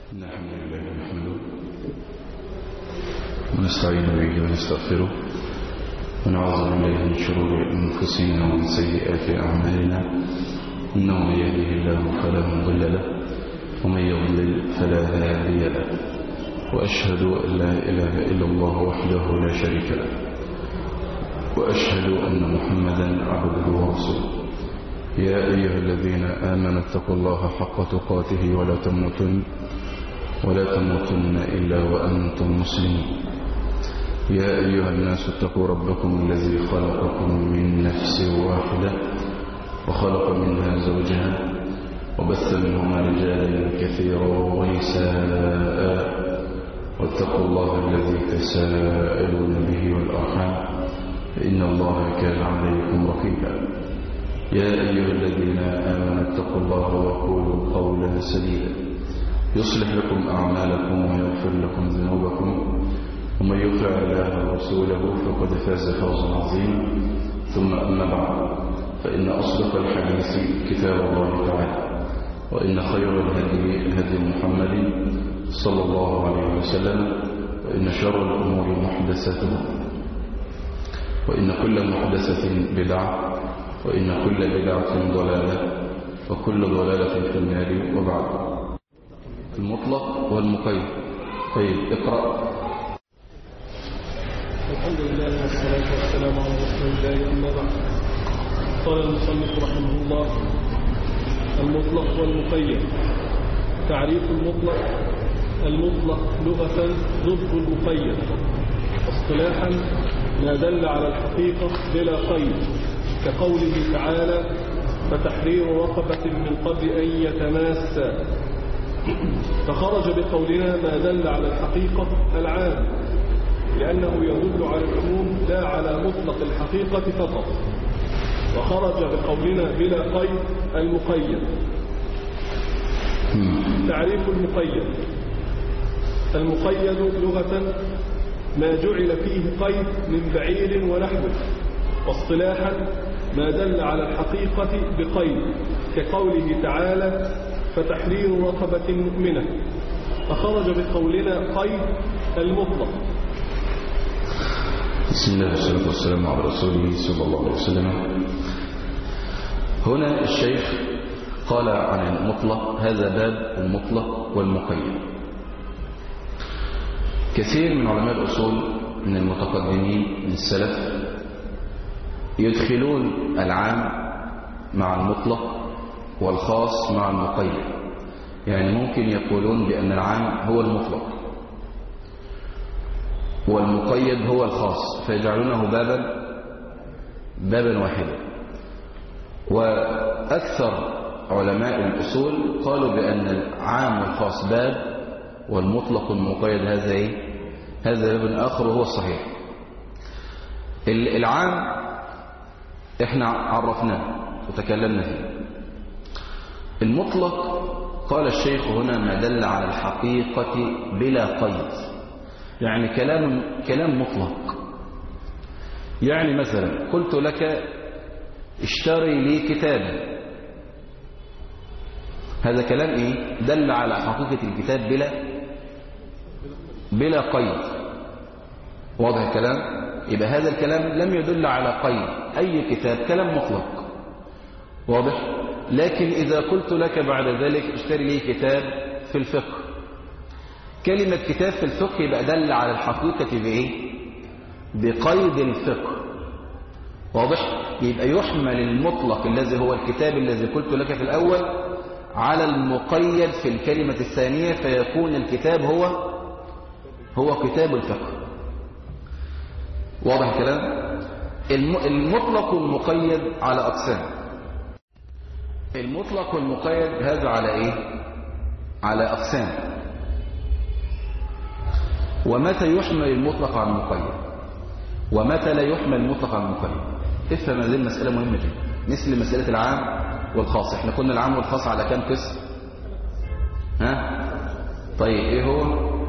إن الحمد لله نحمده ونستعين به ونستغفره ونعوذ بالله من شرور أنفسنا ومن سيئات أعمالنا إنه من يهده الله فلا مضل له ومن يضلل فلا هادي له وأشهد أن لا إله إلا الله وحده لا شريك له وأشهد أن محمدا عبده ورسوله يا أيها الذين آمنوا اتقوا الله حق تقاته ولا تموتن ولا تموتن إلا وأنتم مسلمون يا أيها الناس اتقوا ربكم الذي خلقكم من نفس واحدة وخلق منها زوجها وبث منهما رجالا كثيرا ونساء واتقوا الله الذي تساءلون به والأرحام فإن الله كان عليكم رقيبا يا أيها الذين آمنوا اتقوا الله وقولوا قولا سديدا يصلح لكم أعمالكم ويغفر لكم ذنوبكم ومن يطع الله ورسوله فقد فاز فوزا عظيما ثم أما بعد فإن أصدق الحديث كتاب الله تعالى وإن خير الهدي هدي محمد صلى الله عليه وسلم وإن شر الأمور محدثاتها وإن كل محدثة بدعة وإن كل بدعة ضلالة وكل ضلالة في النار وبعد المطلق والمقيد طيب اقرأ الحمد لله والصلاة والسلام على رسول الله أما بعد قال المصنف رحمه الله المطلق والمقيد تعريف المطلق المطلق لغة ضد المقيد اصطلاحا ما دل على الحقيقة بلا قيد كقوله تعالى فتحرير رقبة من قبل أن يتماسا فخرج بقولنا ما دل على الحقيقة العام لأنه يدل على العموم لا على مطلق الحقيقة فقط وخرج بقولنا بلا قيد المقيد تعريف المقيد المقيد لغة ما جعل فيه قيد من بعير ونحوه واصطلاحا ما دل على الحقيقة بقيد كقوله تعالى فتحرير رقبة مؤمنة فخرج بقولنا قيد المطلق بسم الله والصلاة والسلام على رسوله صلى الله عليه وسلم هنا الشيخ قال عن المطلق هذا باب المطلق والمقيد كثير من علماء الأصول من المتقدمين من السلف يدخلون العام مع المطلق والخاص مع المقيد يعني ممكن يقولون بأن العام هو المطلق والمقيد هو الخاص فيجعلونه بابا بابا واحدا وأكثر علماء الأصول قالوا بأن العام والخاص باب والمطلق والمقيد هذا إيه؟ هذا باب آخر وهو الصحيح العام احنا عرفناه وتكلمنا فيه المطلق قال الشيخ هنا ما دل على الحقيقة بلا قيد يعني كلام كلام مطلق يعني مثلا قلت لك اشتري لي كتابا هذا كلام ايه دل على حقيقة الكتاب بلا بلا قيد واضح الكلام يبقى هذا الكلام لم يدل على قيد أي كتاب كلام مطلق واضح لكن إذا قلت لك بعد ذلك اشتري لي كتاب في الفقه كلمة كتاب في الفقه يبقى دل على الحقيقة بإيه بقيد الفقه واضح يبقى يحمل المطلق الذي هو الكتاب الذي قلت لك في الأول على المقيد في الكلمة الثانية فيكون الكتاب هو هو كتاب الفقه واضح الكلام المطلق والمقيد على أقسام المطلق والمقيد هذا على إيه على أقسام ومتى يحمل المطلق على المقيد ومتى لا يحمل المطلق على المقيد افهم هذه المسألة مهمة جدا مثل مسألة العام والخاص احنا قلنا العام والخاص على كام قسم ها طيب ايه هو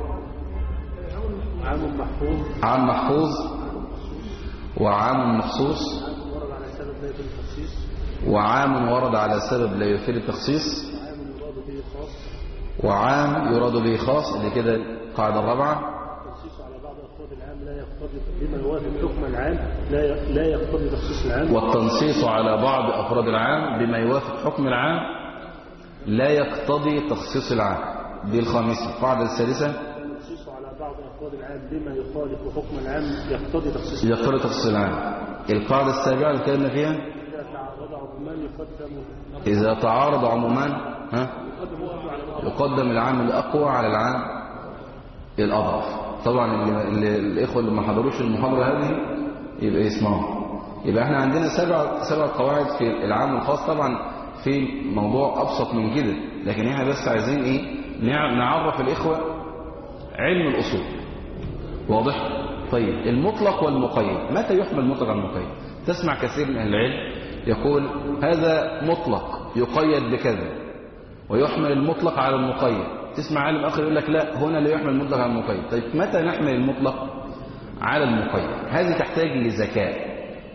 عام محفوظ عام محفوظ وعام مخصوص ورد على سبب لا يتم التخصيص وعام ورد على سبب لا يفيد التخصيص وعام يراد به خاص وعام يراد به خاص اللي كده القاعدة الرابعة التخصيص على بعض أفراد العام لا يقتضي بما يوافق حكم العام لا ي- لا يقتضي تخصيص العام والتنصيص على بعض أفراد العام بما يوافق حكم العام لا يقتضي تخصيص العام دي الخامسة القاعدة السادسة التخصيص على بعض أفراد العام بما يخالف حكم العام يقتضي تخصيص العام يقتضي تخصيص العام القاعدة السابعة اللي اتكلمنا فيها إذا تعرض عمومان يقدم إذا تعارض عمومان ها يقدم العام الأقوى على العام الأضعف طبعا اللي اللي الإخوة اللي ما حضروش المحاضرة هذه يبقى يسمعوا يبقى احنا عندنا سبع سبع قواعد في العام الخاص طبعا في موضوع أبسط من كده لكن احنا بس عايزين ايه نع- نعرف الإخوة علم الأصول واضح طيب المطلق والمقيد متى يحمل المطلق على المقيد تسمع كثير من أهل العلم يقول هذا مطلق يقيد بكذا ويحمل المطلق على المقيد تسمع عالم آخر يقول لك لا هنا لا يحمل المطلق على المقيد طيب متى نحمل المطلق على المقيد هذه تحتاج لذكاء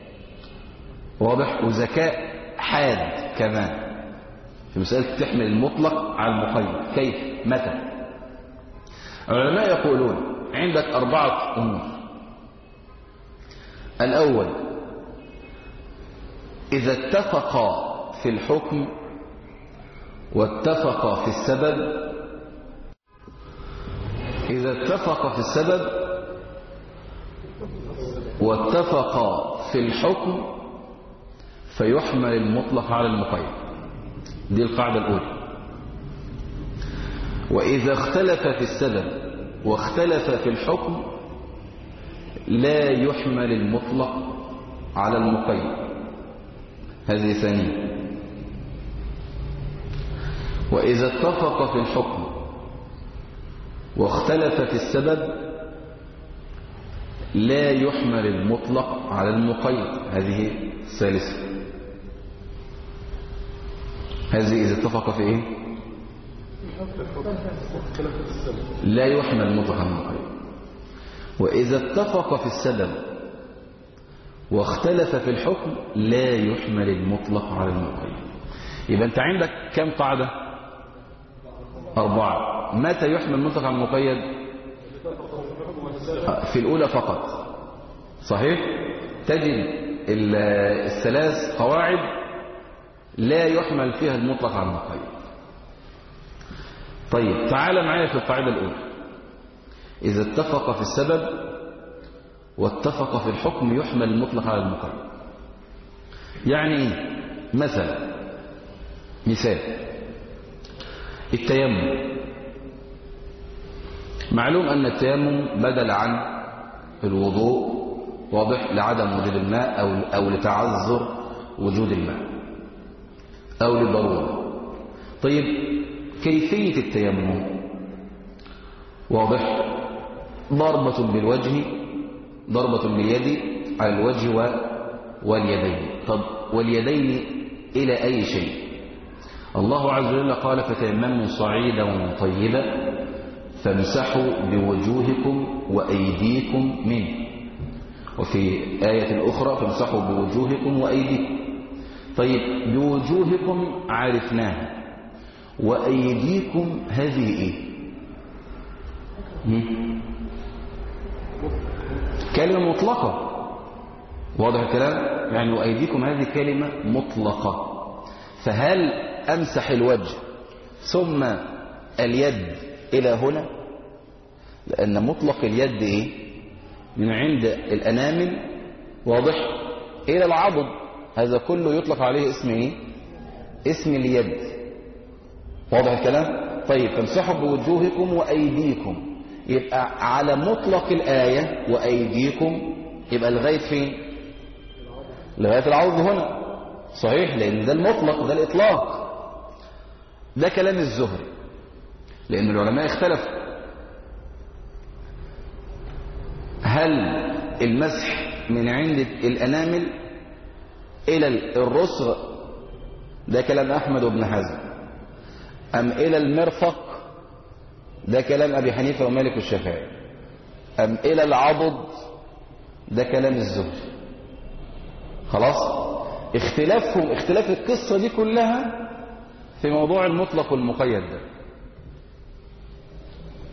واضح وذكاء حاد كمان في مسألة تحمل المطلق على المقيد كيف متى العلماء يقولون عندك أربعة أمور الأول إذا اتفقا في الحكم واتفقا في السبب إذا اتفقا في السبب واتفقا في الحكم فيحمل المطلق على المقيد دي القاعدة الأولى وإذا اختلف في السبب واختلف في الحكم لا يحمل المطلق على المقيد هذه ثانية وإذا اتفق في الحكم واختلف في السبب لا يحمل المطلق على المقيد هذه الثالثة هذه إذا اتفق في إيه لا يحمل المطلق على المقيد وإذا اتفق في السبب واختلف في الحكم لا يحمل المطلق على المقيد يبقى أنت عندك كم قاعدة أربعة متى يحمل المطلق على المقيد في الأولى فقط صحيح تجد ال- الثلاث قواعد لا يحمل فيها المطلق على المقيد طيب تعال معايا في القاعدة الأولى إذا اتفق في السبب واتفق في الحكم يحمل المطلق على المقيد يعني ايه مثلا مثال التيمم معلوم أن التيمم بدل عن الوضوء واضح لعدم وجود الماء أو, أو لتعذر وجود الماء أو لضرورة طيب كيفية التيمم واضح ضربة بالوجه ضربة باليد على الوجه و- واليدين طب واليدين إلى أي شيء الله عز وجل قال فتيمموا صعيدا طيبا فامسحوا بوجوهكم وأيديكم منه وفي آية أخرى فامسحوا بوجوهكم وأيديكم طيب بوجوهكم عرفناها وأيديكم هذه إيه هم؟ كلمة مطلقة واضح الكلام يعني وأيديكم هذه كلمة مطلقة فهل أمسح الوجه ثم اليد إلى هنا لأن مطلق اليد إيه من عند الأنامل واضح إلى العضد هذا كله يطلق عليه اسم إيه اسم اليد واضح الكلام طيب تمسحوا بوجوهكم وأيديكم يبقى على مطلق الآية وأيديكم يبقى لغاية فين لغاية العوض هنا صحيح لأن ده المطلق ده الإطلاق ده كلام الزهري لأن العلماء اختلفوا هل المسح من عند الأنامل إلى الرسغ ده كلام أحمد بن حزم أم إلى المرفق ده كلام أبي حنيفة ومالك والشافعي أم إلى العضد ده كلام الزهري خلاص اختلافهم اختلاف القصة دي كلها في موضوع المطلق والمقيد ده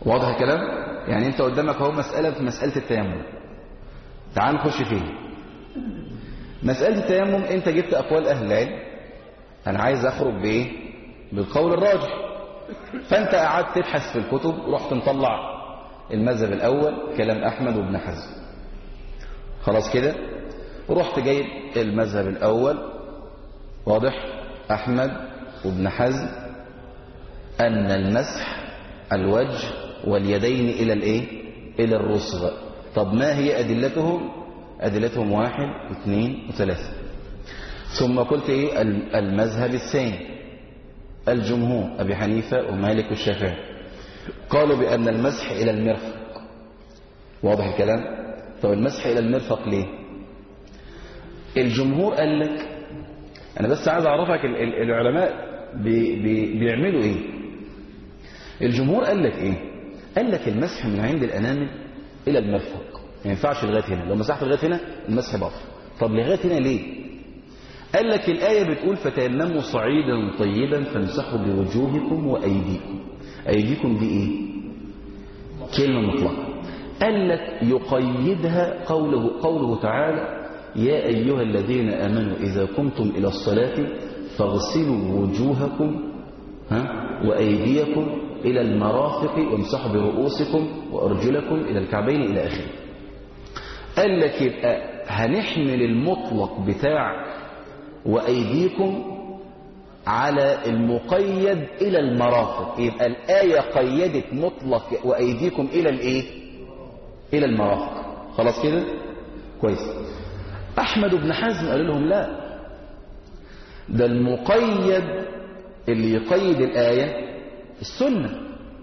واضح الكلام يعني انت قدامك اهو مسألة في مسألة التيمم تعال نخش فيه مسألة التيمم انت جبت اقوال اهل العلم انا عايز اخرج بايه بالقول الراجح فانت قعدت تبحث في الكتب رحت مطلع المذهب الاول كلام احمد وابن حزم خلاص كده ورحت جايب المذهب الاول واضح احمد وابن حزم ان المسح الوجه واليدين الى الايه الى الرسغ طب ما هي ادلتهم ادلتهم واحد اثنين وثلاثة ثم قلت ايه المذهب الثاني الجمهور ابي حنيفة ومالك والشافعي قالوا بان المسح الى المرفق واضح الكلام طب المسح الى المرفق ليه الجمهور قال لك انا بس عايز اعرفك ال- ال- العلماء بي بي بيعملوا ايه الجمهور قال لك ايه قال لك المسح من عند الانامل الى المرفق ما ينفعش لغايه هنا لو مسحت لغايه هنا المسح باطل طب لغايه هنا ليه قال لك الايه بتقول فتيمموا صعيدا طيبا فامسحوا بوجوهكم وايديكم ايديكم دي ايه كلمه مطلقه قال لك يقيدها قوله قوله تعالى يا ايها الذين امنوا اذا قمتم الى الصلاه فاغسلوا وجوهكم ها وايديكم الى المرافق وامسحوا برؤوسكم وارجلكم الى الكعبين الى اخره قال لك يبقى هنحمل المطلق بتاع وأيديكم على المقيد إلى المرافق يبقى الآية قيدت مطلق وأيديكم إلى الإيه إلى المرافق خلاص كده كويس أحمد بن حزم قال لهم لا ده المقيد اللي يقيد الآية السنة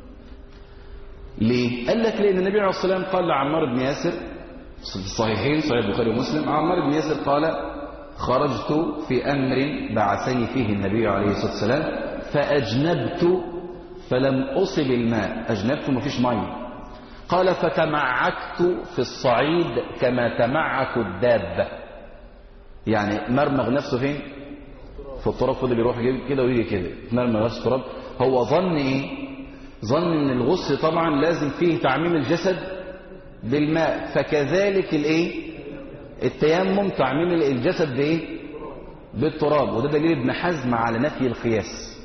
ليه قال لك لأن النبي عليه الصلاة والسلام قال لعمار بن ياسر في الصحيحين صحيح البخاري ومسلم عمار بن ياسر قال خرجت في أمر بعثني فيه النبي عليه الصلاة والسلام فأجنبت فلم أصب الماء أجنبت ما فيش مية قال فتمعكت في الصعيد كما تمعك الدابة يعني مرمغ نفسه فين في التراب فضل يروح كده ويجي كده مرمغ نفسه التراب هو ظن ايه ظن ان الغسل طبعا لازم فيه تعميم الجسد بالماء فكذلك الايه التيمم تعميم الجسد بايه بالتراب وده دليل ابن حزم على نفي القياس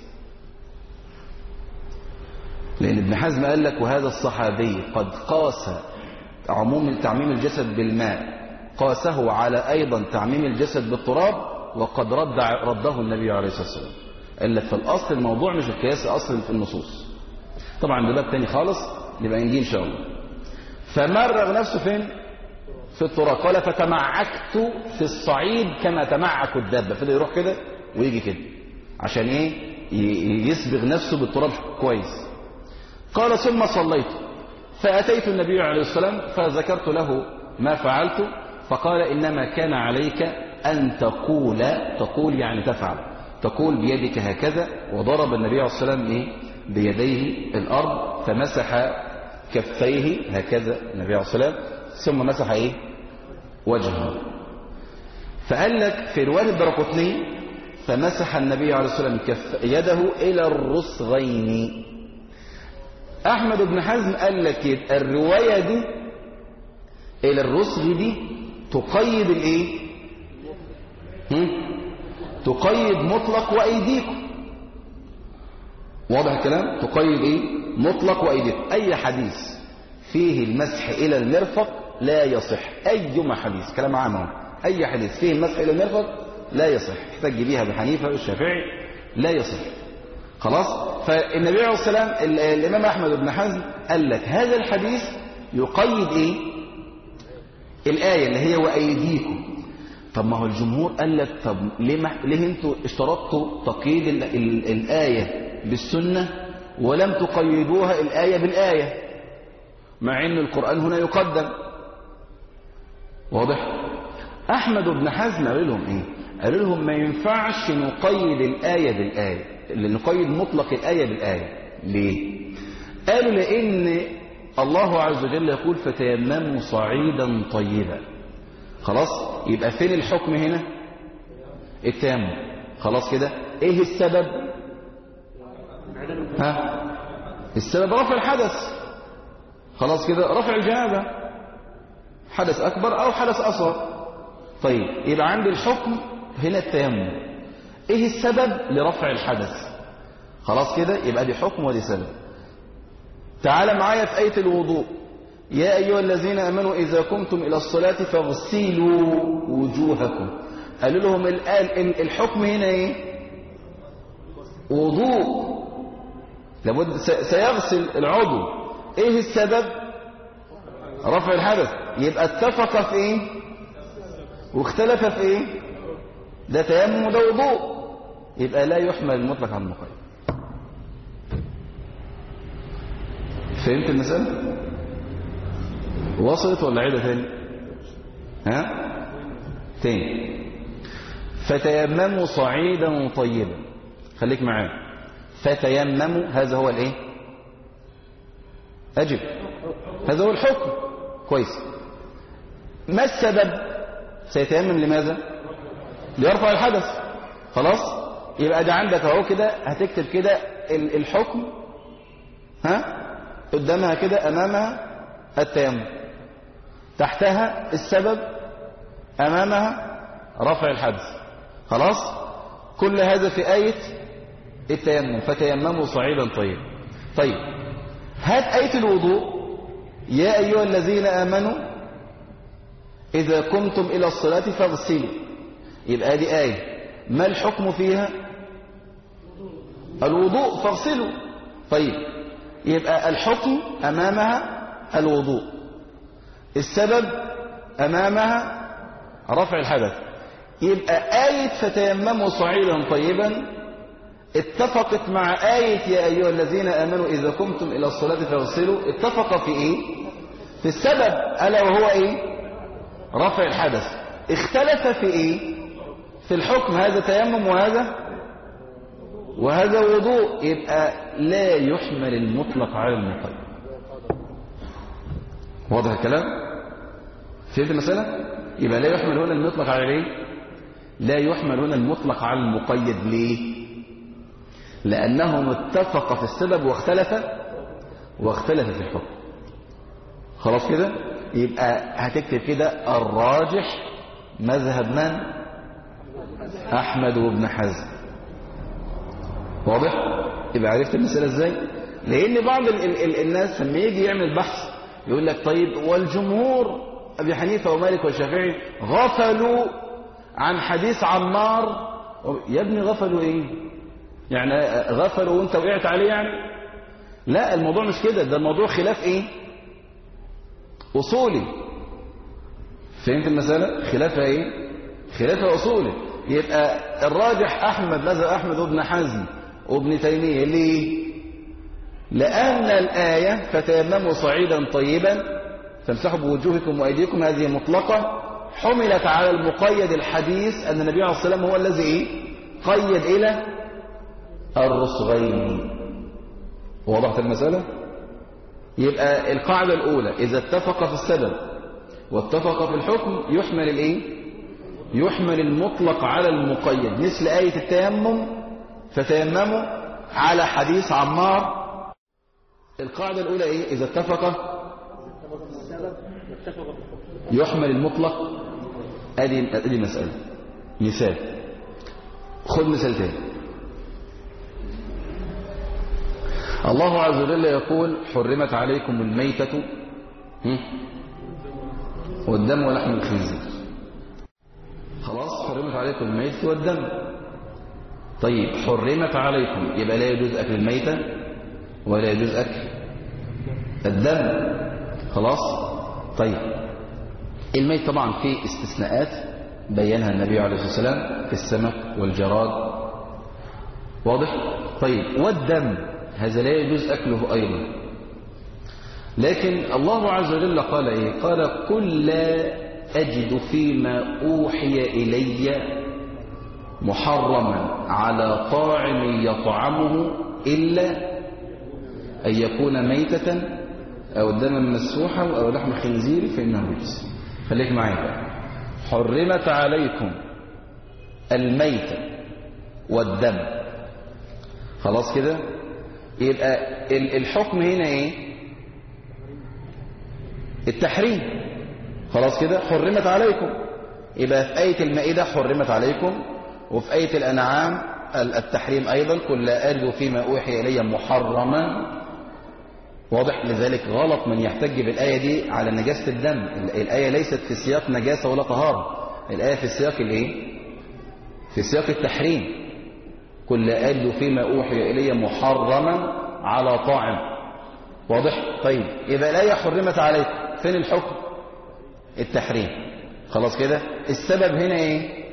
لان ابن حزم قال لك وهذا الصحابي قد قاس عموم تعميم الجسد بالماء قاسه على ايضا تعميم الجسد بالتراب وقد رد رده النبي عليه الصلاه والسلام قال لك في الاصل الموضوع مش القياس اصل في النصوص طبعا ده باب تاني خالص نبقى نجي ان شاء الله فمرغ نفسه فين في التراب قال فتمعكت في الصعيد كما تمعك الدابة فده يروح كده ويجي كده عشان ايه يسبغ نفسه بالتراب كويس قال ثم صليت فأتيت النبي عليه السلام فذكرت له ما فعلت فقال إنما كان عليك أن تقول تقول يعني تفعل تقول بيدك هكذا وضرب النبي عليه السلام إيه بيديه الأرض فمسح كفيه هكذا النبي عليه السلام ثم مسح ايه وجهه فقال لك في روايه الدرقطني فمسح النبي عليه الصلاه والسلام كف يده الى الرسغين احمد بن حزم قال لك يبقى الروايه دي الى الرسغ دي تقيد الايه هم؟ تقيد مطلق وايديكم واضح الكلام تقيد ايه مطلق وايديكم اي حديث فيه المسح الى المرفق لا يصح ايما حديث كلام عام اهو اي حديث فيه المسح الى المرفق لا يصح احتج بيها ابو حنيفه والشافعي لا يصح خلاص فالنبي عليه الصلاه والسلام الامام احمد بن حزم قال لك هذا الحديث يقيد ايه الايه اللي هي وايديكم طب ما هو الجمهور قال لك طب ليه ما ليه انتوا اشترطتوا تقييد ال ال الايه بالسنه ولم تقيدوها الايه بالايه مع ان القران هنا يقدم واضح احمد بن حزم قال لهم ايه قال لهم ما ينفعش نقيد الايه بالايه اللي نقيد مطلق الايه بالايه ليه قالوا لان الله عز وجل يقول فتيمموا صعيدا طيبا خلاص يبقى فين الحكم هنا التيمم خلاص كده ايه السبب ها السبب رفع الحدث خلاص كده رفع الجنابة حدث أكبر أو حدث أصغر طيب يبقى عندي الحكم هنا التيمم إيه السبب لرفع الحدث خلاص كده يبقى دي حكم ودي سبب تعال معايا في آية الوضوء يا أيها الذين أمنوا إذا قمتم إلى الصلاة فاغسلوا وجوهكم قالوا لهم الآن الحكم هنا إيه وضوء لابد سيغسل العضو إيه السبب رفع الحدث يبقى اتفق في إيه واختلف في إيه ده تيمم وده وضوء يبقى لا يحمل المطلق على المقيد فهمت المسألة وصلت ولا عيدة تاني ها تاني فتيمموا صعيدا طيبا خليك معايا فتيمموا هذا هو الايه اجب هذا هو الحكم كويس ما السبب سيتيمم لماذا ليرفع الحدث خلاص يبقى ده عندك اهو كده هتكتب كده الحكم ها قدامها كده امامها التيمم تحتها السبب امامها رفع الحدث خلاص كل هذا في آية التيمم فتيمموا صعيدا طيب طيب هات آية الوضوء يا أيها الذين آمنوا إذا قمتم إلى الصلاة فاغسلوا يبقى دي آية ما الحكم فيها الوضوء فاغسلوا طيب يبقى الحكم أمامها الوضوء السبب أمامها رفع الحدث يبقى آية فتيمموا صعيدا طيبا اتفقت مع آية يا أيها الذين آمنوا إذا قمتم إلى الصلاة فاغسلوا اتفق في إيه في السبب ألا وهو إيه رفع الحدث اختلف في إيه في الحكم هذا تيمم وهذا وهذا وضوء يبقى لا يحمل المطلق على المقيد واضح الكلام فهمت المسألة يبقى لا يحمل هنا المطلق على ايه لا يحمل هنا المطلق على المقيد ليه لأنهم اتفق في السبب واختلف واختلف في الحكم خلاص كده يبقى هتكتب كده الراجح مذهب من أحمد وابن حزم واضح يبقى عرفت المسألة ازاي لأن بعض ال ال ال الناس لما يجي يعمل بحث يقول لك طيب والجمهور أبي حنيفة ومالك والشافعي غفلوا عن حديث عمار يا ابني غفلوا ايه يعني غفلوا وانت وقعت عليه يعني لا الموضوع مش كده ده الموضوع خلاف ايه اصولي فهمت المسألة خلافها ايه خلافها اصولي يبقى الراجح احمد مذهب احمد وابن حزم وابن تيمية ليه لأن الآية فتيمموا صعيدا طيبا فامسحوا بوجوهكم وأيديكم هذه مطلقة حملت على المقيد الحديث أن النبي عليه الصلاة والسلام هو الذي إيه؟ قيد إلى الرسغين وضحت المسألة يبقى القاعدة الأولى إذا اتفق في السبب واتفق في الحكم يحمل الإيه؟ يحمل المطلق على المقيد مثل آية التيمم فتيمموا على حديث عمار القاعدة الأولى إيه؟ إذا اتفق يحمل المطلق أدي أدي مسألة مثال خذ مثال تاني الله عز وجل يقول حرمت عليكم الميتة والدم ولحم الخنزير خلاص حرمت عليكم الميتة والدم طيب حرمت عليكم يبقى لا يجوز أكل الميتة ولا يجوز أكل الدم خلاص طيب الميت طبعا فيه استثناءات بينها النبي عليه الصلاة والسلام في السمك والجراد واضح طيب والدم هذا لا يجوز أكله أيضا لكن الله عز وجل قال إيه قال قل لا أجد فيما أوحي إلي محرما على طاعم يطعمه إلا أن يكون ميتة أو دما مسفوحا أو لحم خنزير فإنه رجس خليك معايا بقى حرمت عليكم الميتة والدم خلاص كده يبقى الحكم هنا ايه التحريم خلاص كده حرمت عليكم يبقى في آية المائدة حرمت عليكم وفي آية الأنعام التحريم أيضا قل لا أجد فيما أوحي إلي محرما واضح لذلك غلط من يحتج بالآية دي على نجاسة الدم الآية ليست في سياق نجاسة ولا طهارة الآية في سياق الإيه؟ في سياق التحريم قل لا أجد فيما أوحي إلي محرما على طاعم واضح طيب يبقى الآية حرمت عليكم فين الحكم التحريم خلاص كده السبب هنا ايه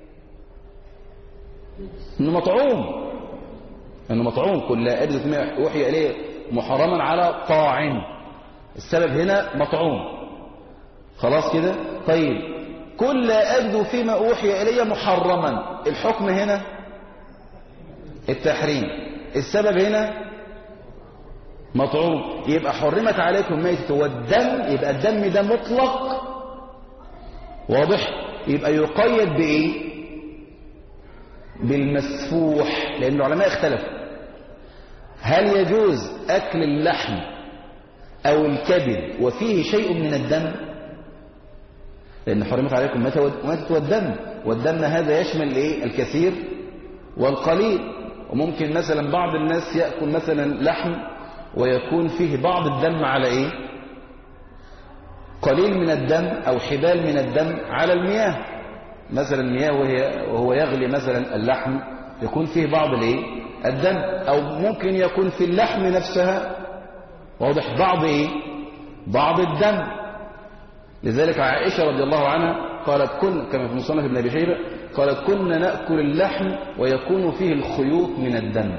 انه مطعوم انه مطعوم كل لا أجد فيما أوحي إليه محرما على طاعم السبب هنا مطعوم خلاص كده طيب كل لا أجد فيما أوحي إلي محرما الحكم هنا التحريم السبب هنا مطعوم يبقى حرمت عليكم ميتة والدم يبقى الدم ده مطلق واضح يبقى يقيد بإيه بالمسفوح لأن العلماء اختلفوا هل يجوز أكل اللحم أو الكبد وفيه شيء من الدم لأن حرمت عليكم ميتة والدم والدم هذا يشمل الإيه؟ الكثير والقليل وممكن مثلا بعض الناس يأكل مثلا لحم ويكون فيه بعض الدم على ايه قليل من الدم او حبال من الدم على المياه مثلا المياه وهي وهو يغلي مثلا اللحم يكون فيه بعض الايه الدم او ممكن يكون في اللحم نفسها واضح بعض ايه بعض الدم لذلك عائشة رضي الله عنها قالت كن كما في مصنف ابن ابي شيبه قالت كنا ناكل اللحم ويكون فيه الخيوط من الدم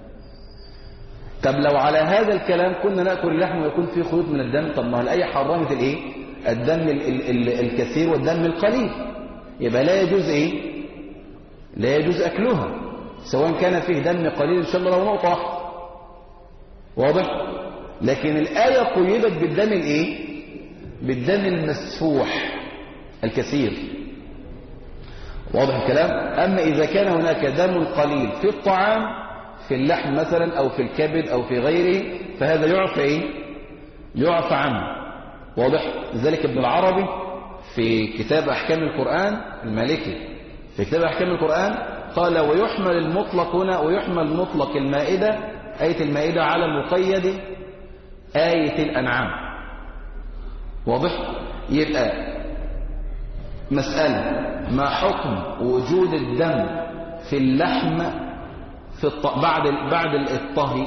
طب لو على هذا الكلام كنا ناكل اللحم ويكون فيه خيوط من الدم طب ما الايه حرمت الايه الدم ال ال ال الكثير والدم القليل يبقى لا يجوز ايه لا يجوز اكلها سواء كان فيه دم قليل ان شاء الله لو نقطه واحده واضح لكن الايه قيدت بالدم الايه بالدم المسفوح الكثير واضح الكلام اما اذا كان هناك دم قليل في الطعام في اللحم مثلا او في الكبد او في غيره فهذا يعفى ايه يعفى عنه واضح لذلك ابن العربي في كتاب احكام القرآن المالكي في كتاب احكام القرآن قال ويحمل المطلق هنا ويحمل مطلق المائدة آية المائدة على المقيد آية الأنعام واضح يبقى مسألة ما حكم وجود الدم في اللحم في الط... بعد ال... بعد الطهي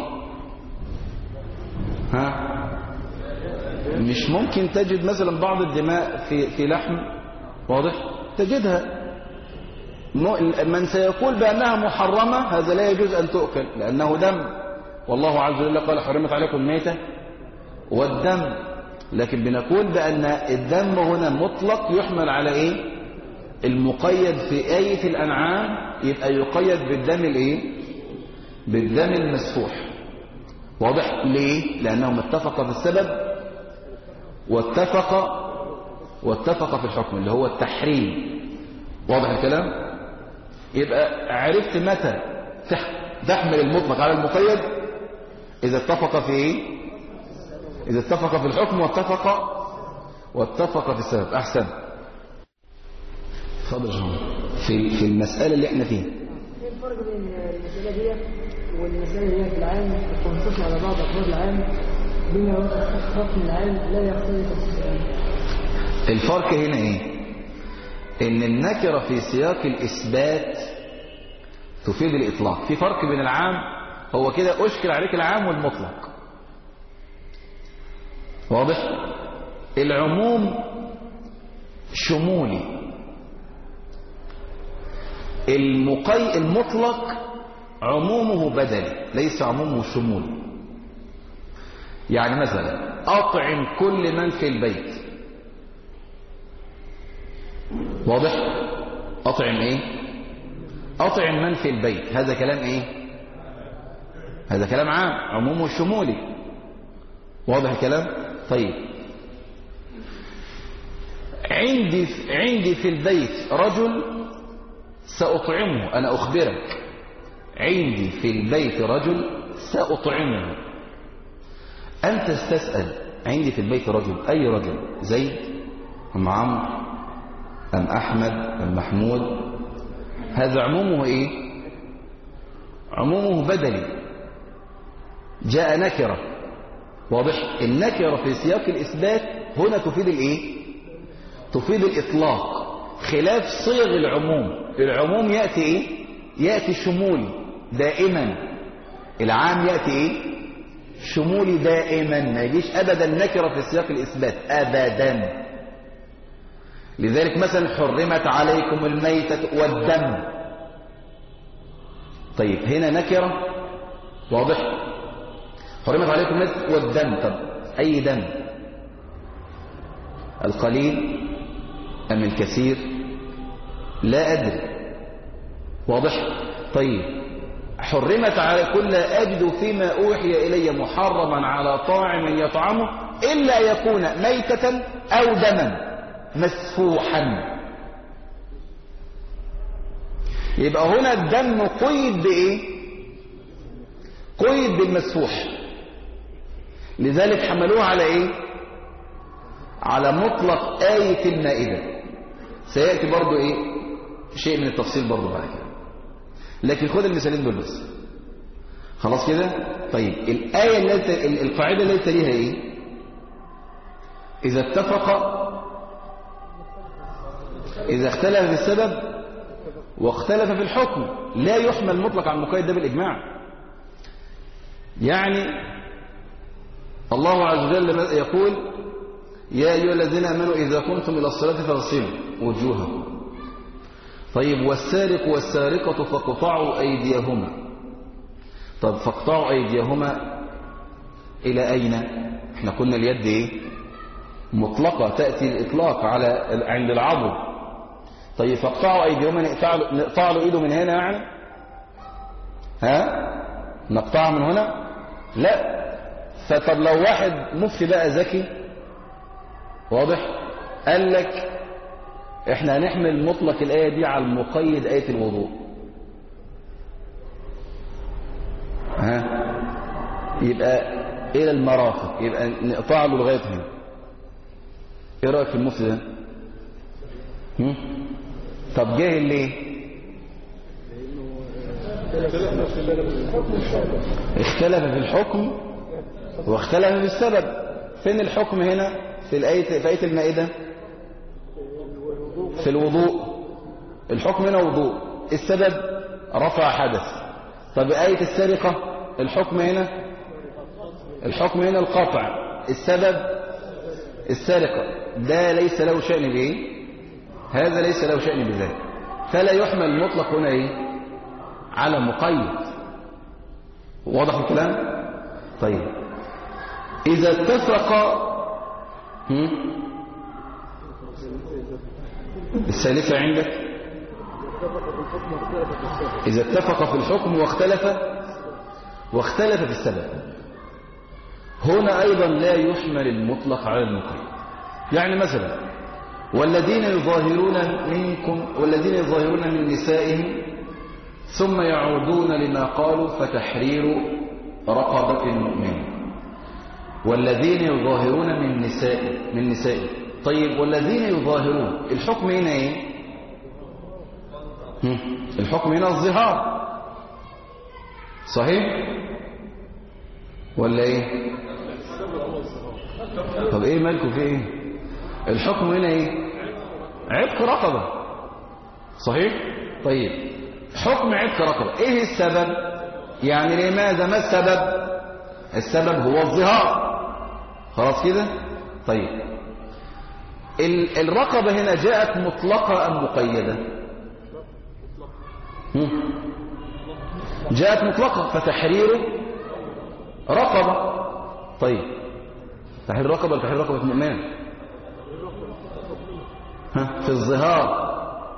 ها مش ممكن تجد مثلا بعض الدماء في في لحم واضح تجدها من سيقول بأنها محرمة هذا لا يجوز أن تؤكل لأنه دم والله عز وجل قال حرمت عليكم الميتة والدم لكن بنقول بأن الدم هنا مطلق يحمل على إيه المقيد في آية الأنعام يبقى يقيد بالدم الإيه بالدم المسفوح واضح ليه لأنهم اتفق في السبب واتفق واتفق في الحكم اللي هو التحريم واضح الكلام يبقى عرفت متى تحمل المطلق على المقيد إذا اتفق في إيه إذا اتفق في الحكم واتفق واتفق في السبب أحسن اتفضل في في المسألة اللي احنا فيها ايه الفرق بين المسألة دي والمسألة اللي هي في العام التنصيص على بعض أفراد العام بما حكم العام لا يقتضي تخصيص العام الفرق هنا ايه ان النكرة في سياق الإثبات تفيد الإطلاق في فرق بين العام هو كده أشكل عليك العام والمطلق واضح العموم شمولي المقي المطلق عمومه بدلي ليس عمومه شمولي يعني مثلا أطعم كل من في البيت واضح أطعم إيه أطعم من في البيت هذا كلام إيه هذا كلام عام عمومه شمولي واضح الكلام طيب عندي عندي في البيت رجل سأطعمه أنا أخبرك عندي في البيت رجل سأطعمه أنت تستسأل عندي في البيت رجل أي رجل زيد أم عمرو أم أحمد أم محمود هذا عمومه إيه عمومه بدلي جاء نكرة واضح النكرة في سياق الإثبات هنا تفيد الإيه تفيد الإطلاق خلاف صيغ العموم العموم يأتي إيه يأتي شمولي دائما العام يأتي إيه شمولي دائما ما يجيش أبدا نكرة في سياق الإثبات أبدا لذلك مثلا حرمت عليكم الميتة والدم طيب هنا نكرة واضح حرمت عليكم الميتة والدم طب أي دم القليل أم الكثير لا أدري واضح طيب حرمت على كل أجد فيما أوحي إلي محرما على طاعم يطعمه إلا يكون ميتة أو دما مسفوحا يبقى هنا الدم قيد بإيه قيد بالمسفوح لذلك حملوه على إيه على مطلق آية المائدة سيأتي برضو إيه شيء من التفصيل برضو بعد كده لكن خد المثالين دول بس خلاص كده طيب الآية اللي القاعدة اللي تليها إيه إذا اتفق إذا اختلف في السبب واختلف في الحكم لا يحمل مطلق على المقيد ده بالإجماع يعني الله عز وجل يقول يا أيها الذين آمنوا إذا قمتم إلى الصلاة فاغسلوا وجوهكم طيب والسارق والسارقة فاقطعوا أيديهما طب فاقطعوا أيديهما إلى أين احنا قلنا اليد ايه مطلقة تأتي الإطلاق على عند العضو طيب فاقطعوا أيديهما نقطع له نقطع له إيده من هنا يعني ها نقطعها من هنا لا فطب لو واحد مفتي بقى ذكي واضح قال لك احنا هنحمل مطلق الآية دي على المقيد آية الوضوء ها يبقى إلى المرافق يبقى نقطع له لغاية هنا ايه رأيك في المفتي ده هم؟ طب جاهل ليه اختلف في الحكم واختلف في السبب فين الحكم هنا في الآية في آية المائدة في الوضوء الحكم هنا وضوء السبب رفع حدث طب آية السرقة الحكم هنا الحكم هنا القطع السبب السرقة ده ليس له شأن بإيه هذا ليس له شأن بذلك فلا يحمل المطلق هنا إيه على مقيد واضح الكلام طيب إذا اتفق هم؟ الثالثة عندك إذا اتفق في الحكم واختلف واختلف في السبب هنا أيضا لا يحمل المطلق على المقيد يعني مثلا والذين يظاهرون منكم والذين يظاهرون من نسائهم ثم يعودون لما قالوا فتحرير رقبة مؤمن والذين يظاهرون من نساء من نسائهم طيب والذين يظاهرون الحكم هنا ايه الحكم هنا الظهار صحيح ولا ايه طب ايه مالكم في ايه الحكم هنا ايه عتق رقبة صحيح طيب حكم عتق رقبة ايه السبب يعني لماذا ما السبب السبب هو الظهار خلاص كده طيب الرقبة هنا جاءت مطلقة أم مقيدة جاءت مطلقة فتحريره رقبة طيب تحرير رقبة ولا تحرير رقبة مؤمنة ها في الظهار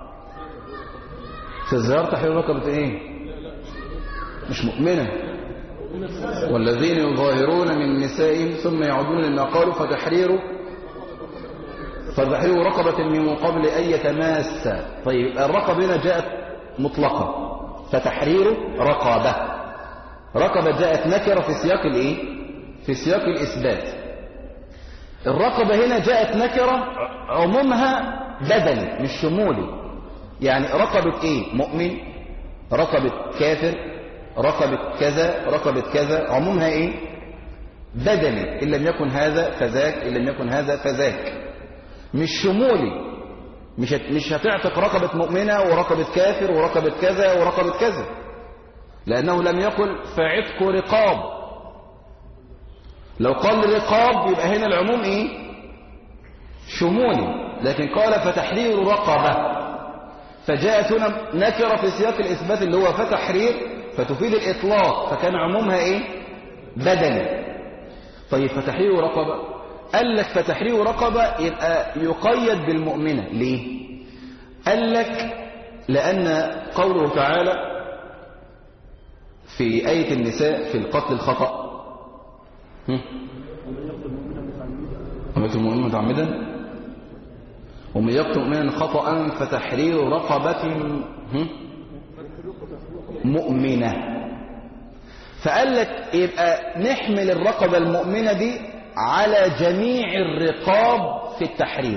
في الظهار تحرير رقبة ايه مش مؤمنة والذين يظاهرون من نسائهم ثم يعودون لما قالوا فتحرير فتحرير رقبة من قبل أن يتماس طيب الرقبة هنا جاءت مطلقة فتحرير رقبة رقبة جاءت نكرة في سياق الايه في سياق الإثبات الرقبة هنا جاءت نكرة عمومها بدني مش شمولي يعني رقبة ايه مؤمن رقبة كافر رقبة كذا رقبة كذا عمومها ايه بدني إن لم يكن هذا فذاك إن لم يكن هذا فذاك مش شمولي مش هت- مش هتعتق رقبة مؤمنة ورقبة كافر ورقبة كذا ورقبة كذا لأنه لم يقل فعتق رقاب لو قال رقاب يبقى هنا العموم ايه شمولي لكن قال فتحرير رقبة فجاءت هنا نكرة في سياق الإثبات اللي هو فتحرير فتفيد الإطلاق فكان عمومها ايه بدني طيب فتحرير رقبة قال لك فتحرير رقبة يبقى يقيد بالمؤمنة ليه قال لك لأن قوله تعالى في آية النساء في القتل الخطأ هم؟ ومن يقتل مؤمنا متعمدا ومن يقتل مؤمنا خطأ فتحرير رقبة هم؟ مؤمنة فقال لك يبقى نحمل الرقبة المؤمنة دي على جميع الرقاب في التحرير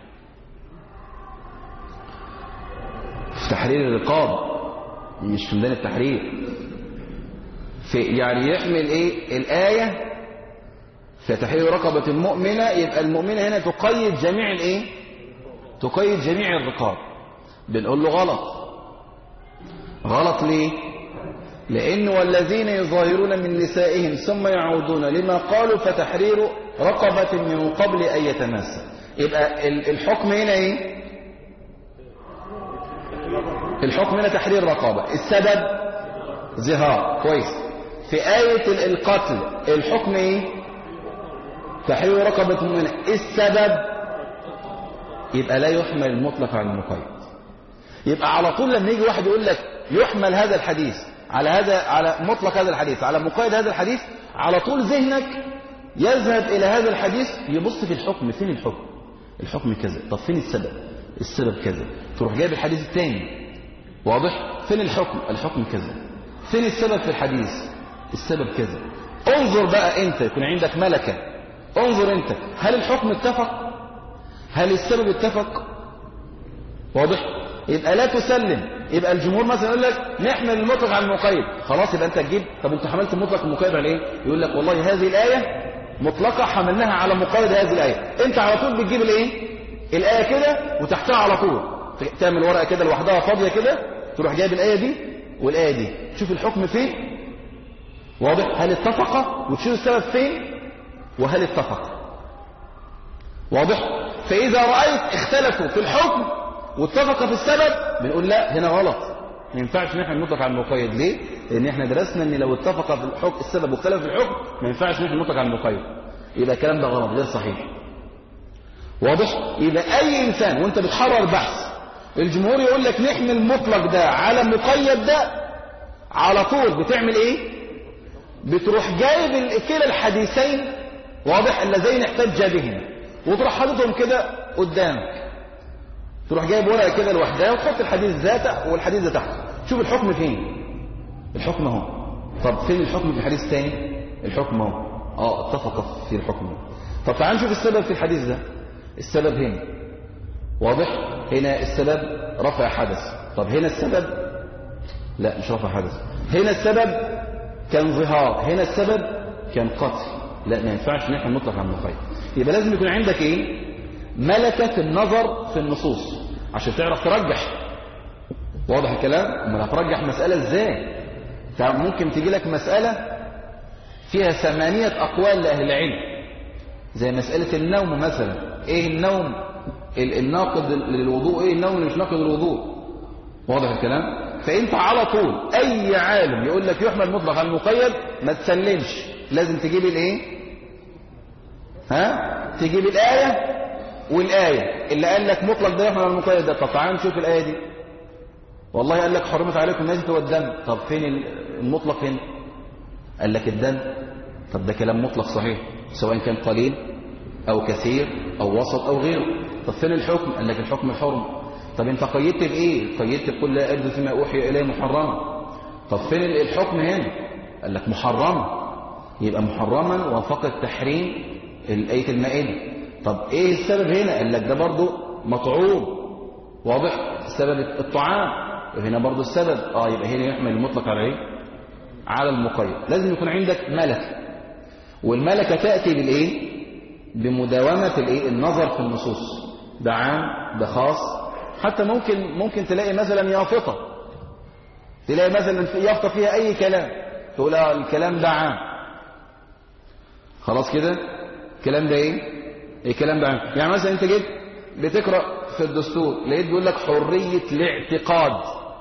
في تحرير الرقاب مش في ميدان التحرير في يعني يحمل ايه الآية في تحرير رقبة المؤمنة يبقى المؤمنة هنا تقيد جميع الايه تقيد جميع الرقاب بنقول له غلط غلط ليه لأن والذين يظاهرون من نسائهم ثم يعودون لما قالوا فتحرير رقبة من قبل أن يتماسى يبقى ال- الحكم هنا ايه الحكم هنا تحرير رقبة السبب ظهار كويس في آية ال- القتل الحكم ايه تحرير رقبة مؤمنة السبب يبقى لا يحمل المطلق على المقيد يبقى على طول لما يجي واحد يقول لك يحمل هذا الحديث على هذا على مطلق هذا الحديث على مقيد هذا الحديث على طول ذهنك يذهب إلى هذا الحديث يبص في الحكم فين الحكم الحكم كذا طب فين السبب السبب كذا تروح جايب الحديث الثاني واضح فين الحكم الحكم كذا فين السبب في الحديث السبب كذا انظر بقى انت يكون عندك ملكة انظر انت هل الحكم اتفق هل السبب اتفق واضح يبقى لا تسلم يبقى الجمهور مثلا يقول لك نحمل المطلق على المقيد خلاص يبقى انت تجيب طب انت حملت المطلق المقيد على ايه يقول لك والله هذه الايه مطلقه حملناها على مقيد هذه الايه انت على طول بتجيب الايه الايه كده وتحتها على طول تعمل ورقه كده لوحدها فاضيه كده تروح جايب الايه دي والايه دي تشوف الحكم فين واضح هل اتفق وتشوف السبب فين وهل اتفق واضح فإذا رأيت اختلفوا في الحكم واتفق في السبب بنقول لا هنا غلط ما ينفعش ان احنا نطلق على المقيد ليه لان احنا درسنا ان لو اتفق في الحكم السبب واختلف في الحكم ما ينفعش ان احنا نطلق على المقيد يبقى الكلام ده غلط غير صحيح واضح يبقى اي انسان وانت بتحرر بحث الجمهور يقول لك نحمل المطلق ده على مقيد ده على طول بتعمل ايه بتروح جايب ال- كلا الحديثين واضح اللذين احتج بهما وتروح حاططهم كده قدامك تروح جايب ورقه كده لوحدها وتحط الحديث ذاته والحديث ده تحته شوف الحكم فين الحكم اهو طب فين الحكم في الحديث الثاني الحكم اهو اه اتفق في الحكم طب تعال نشوف السبب في الحديث ده السبب هنا واضح هنا السبب رفع حدث طب هنا السبب لا مش رفع حدث هنا السبب كان ظهار هنا السبب كان قتل لا ما ينفعش ان احنا نطلق على المقيد يبقى لازم يكون عندك ايه ملكة النظر في النصوص عشان تعرف ترجح واضح الكلام امال هترجح مسألة ازاي تع- ممكن تيجي لك مسألة فيها ثمانية أقوال لأهل العلم زي مسألة النوم مثلا ايه النوم ال- الناقض للوضوء ايه النوم اللي مش ناقض للوضوء واضح الكلام فانت على طول اي عالم يقول لك يحمل مطلق على المقيد ما تسلمش لازم تجيب الايه ها تجيب الآية والآية اللي قال لك مطلق ده يحمل على المقيد ده طب تعال نشوف الآية دي والله قال لك حرمت عليكم الميتة والدم طب فين المطلق هنا قال لك الدم طب ده كلام مطلق صحيح سواء كان قليل أو كثير أو وسط أو غيره طب فين الحكم قال لك الحكم الحرم طب انت قيدت بايه قيدت بقول لا أجد فيما أوحي إليه محرما طب فين الحكم هنا قال لك محرما يبقى محرما وفق التحريم الآية المائدة طب ايه السبب هنا قال لك ده برضه مطعوم واضح السبب الطعام هنا برضه السبب اه يبقى هنا يحمل المطلق على ايه على المقيد لازم يكون عندك ملكه والملكه تاتي بالايه بمداومه الايه النظر في النصوص ده عام ده خاص حتى ممكن ممكن تلاقي مثلا يافطه تلاقي مثلا في يافطه فيها اي كلام تقول اه الكلام ده عام خلاص كده الكلام ده ايه الكلام ده عام يعني مثلا انت جيت بتقرا في الدستور لقيت بيقول لك حريه الاعتقاد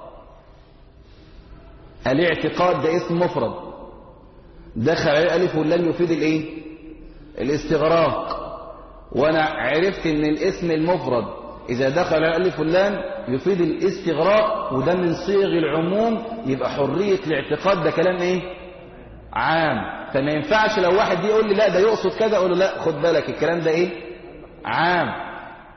الاعتقاد ده اسم مفرد دخل عليه الف واللام يفيد الايه الاستغراق وانا عرفت ان الاسم المفرد اذا دخل عليه الف واللام يفيد الاستغراق وده من صيغ العموم يبقى حريه الاعتقاد ده كلام ايه عام فما ينفعش لو واحد دي يقول لي لا ده يقصد كذا اقول له لا خد بالك الكلام ده ايه عام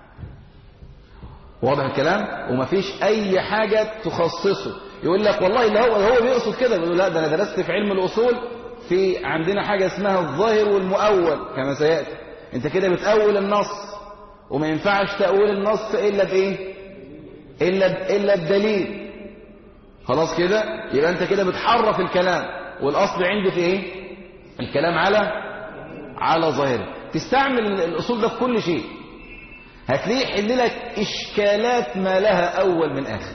واضح الكلام ومفيش اي حاجة تخصصه يقول لك والله اللي هو هو بيقصد كده يقول له لا ده انا درست في علم الاصول في عندنا حاجة اسمها الظاهر والمؤول كما سيأتي انت كده بتأول النص وما ينفعش تأول النص الا بايه الا ب... الا بدليل خلاص كده يبقى انت كده بتحرف الكلام والاصل عندي في ايه الكلام على على ظاهره تستعمل الاصول ده في كل شيء هتلاقيه يحل لك اشكالات ما لها اول من اخر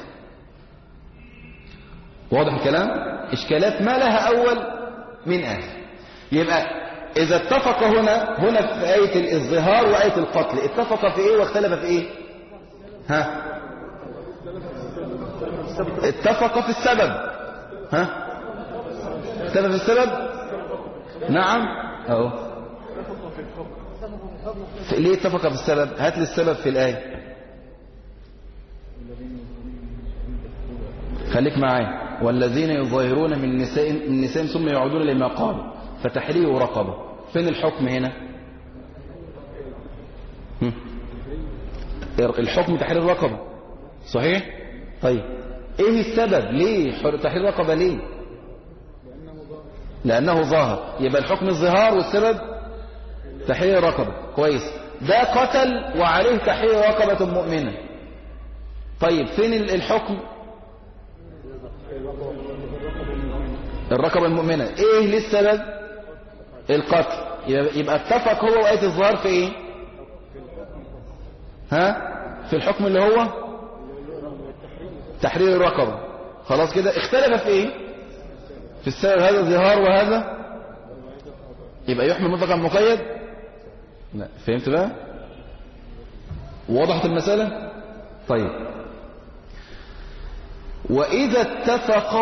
واضح الكلام اشكالات ما لها اول من اخر يبقى اذا اتفق هنا هنا في ايه الظهار وايه القتل اتفق في ايه واختلف في ايه ها اتفق في السبب ها اختلف في السبب نعم اهو ليه اتفق في السبب هات لي السبب في الآية خليك معايا والذين يظاهرون من نساء من نساء ثم يعودون لما قالوا فتحرير رقبة فين الحكم هنا هم؟ الحكم تحرير رقبة صحيح طيب ايه السبب ليه تحرير رقبة ليه لأنه ظاهر يبقى الحكم الظهار والسبب تحرير رقبة كويس ده قتل وعليه تحرير رقبة مؤمنة طيب فين الحكم الرقبة المؤمنة ايه للسبب القتل يبقى اتفق هو وآية الظهار في ايه ها في الحكم اللي هو تحرير الرقبة خلاص كده اختلف في ايه في السبب هذا الظهار وهذا يبقى يحمل مطلقا مقيد لا فهمت بقى وضحت المسألة طيب وإذا اتفق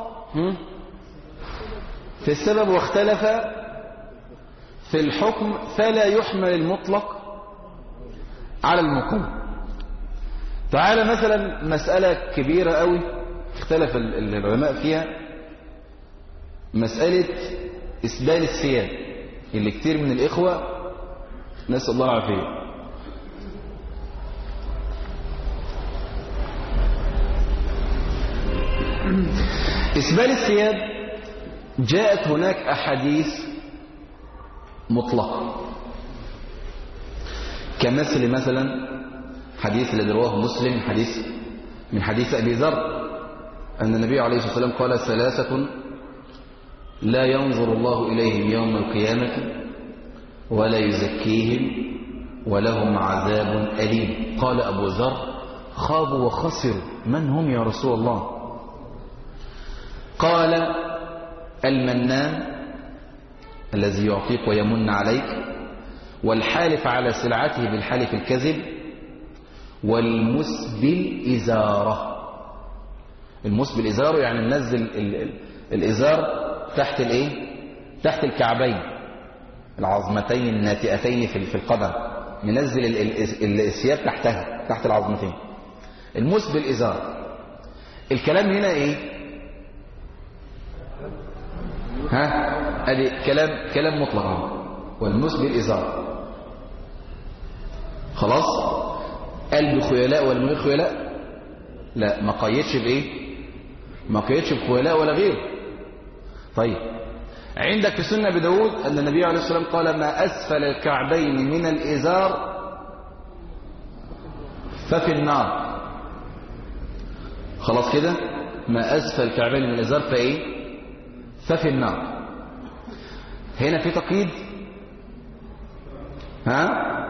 في السبب واختلف في الحكم فلا يحمل المطلق على المقيد تعالى مثلا مسألة كبيرة قوي اختلف العلماء فيها مسألة إسبال الثياب اللي كتير من الإخوة نسأل الله العافية إسبال الثياب جاءت هناك أحاديث مطلقة كمثل مثلا حديث الذي رواه مسلم حديث من حديث أبي ذر أن النبي عليه الصلاة والسلام قال ثلاثة لا ينظر الله إليهم يوم القيامة ولا يزكيهم ولهم عذاب أليم قال أبو ذر خابوا وخسروا من هم يا رسول الله قال المنان الذي يعطيك ويمن عليك والحالف على سلعته بالحلف الكذب والمسبل إزارة المسبل إزاره يعني منزل ال ال الإزار تحت الإيه تحت الكعبين العظمتين الناتئتين في في القدم منزل الثياب تحتها تحت العظمتين المسبل إزار الكلام هنا إيه ها ادي كلام كلام مطلق والمسبل إزار خلاص قال بخيلاء ولا من غير خيلاء لا ما قيدش بايه ما قيدش بخيلاء ولا غيره طيب عندك في سنة بداود أن النبي عليه الصلاة والسلام قال ما أسفل الكعبين من الإزار ففي النار خلاص كده ما أسفل الكعبين من الإزار فإيه ففي النار هنا في تقييد ها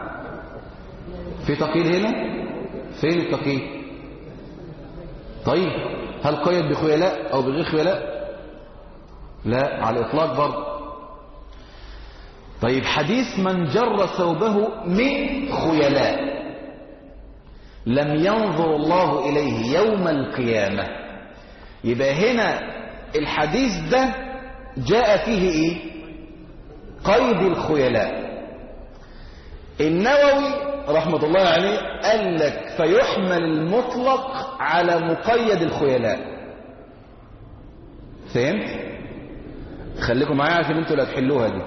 في تقييد هنا فين التقييد طيب هل قيد بخيلاء أو بغير خيلاء لا على الإطلاق برضه طيب حديث من جر ثوبه من خيلاء لم ينظر الله إليه يوم القيامة يبقى هنا الحديث ده جاء فيه إيه قيد الخيلاء النووي رحمة الله عليه قال لك فيحمل المطلق على مقيد الخيلاء فهمت؟ خليكم معايا عشان انتوا اللي هتحلوها دي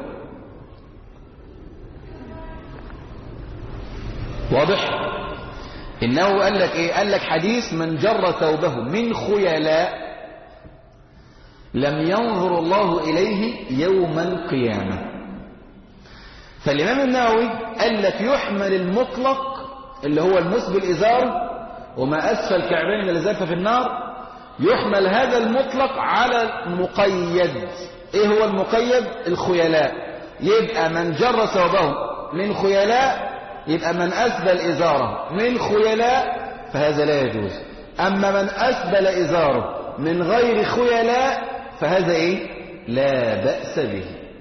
واضح انه قال لك ايه قال لك حديث من جر ثوبه من خيلاء لم ينظر الله اليه يوم القيامه فالامام النووي قال لك يحمل المطلق اللي هو المسبل الازار وما اسفل كعبين من الازار في النار يحمل هذا المطلق على المقيد ايه هو المقيد الخيلاء يبقى من جر ثوبه من خيلاء يبقى من أسبل إزاره من خيلاء فهذا لا يجوز أما من أسبل إزاره من غير خيلاء فهذا إيه لا بأس به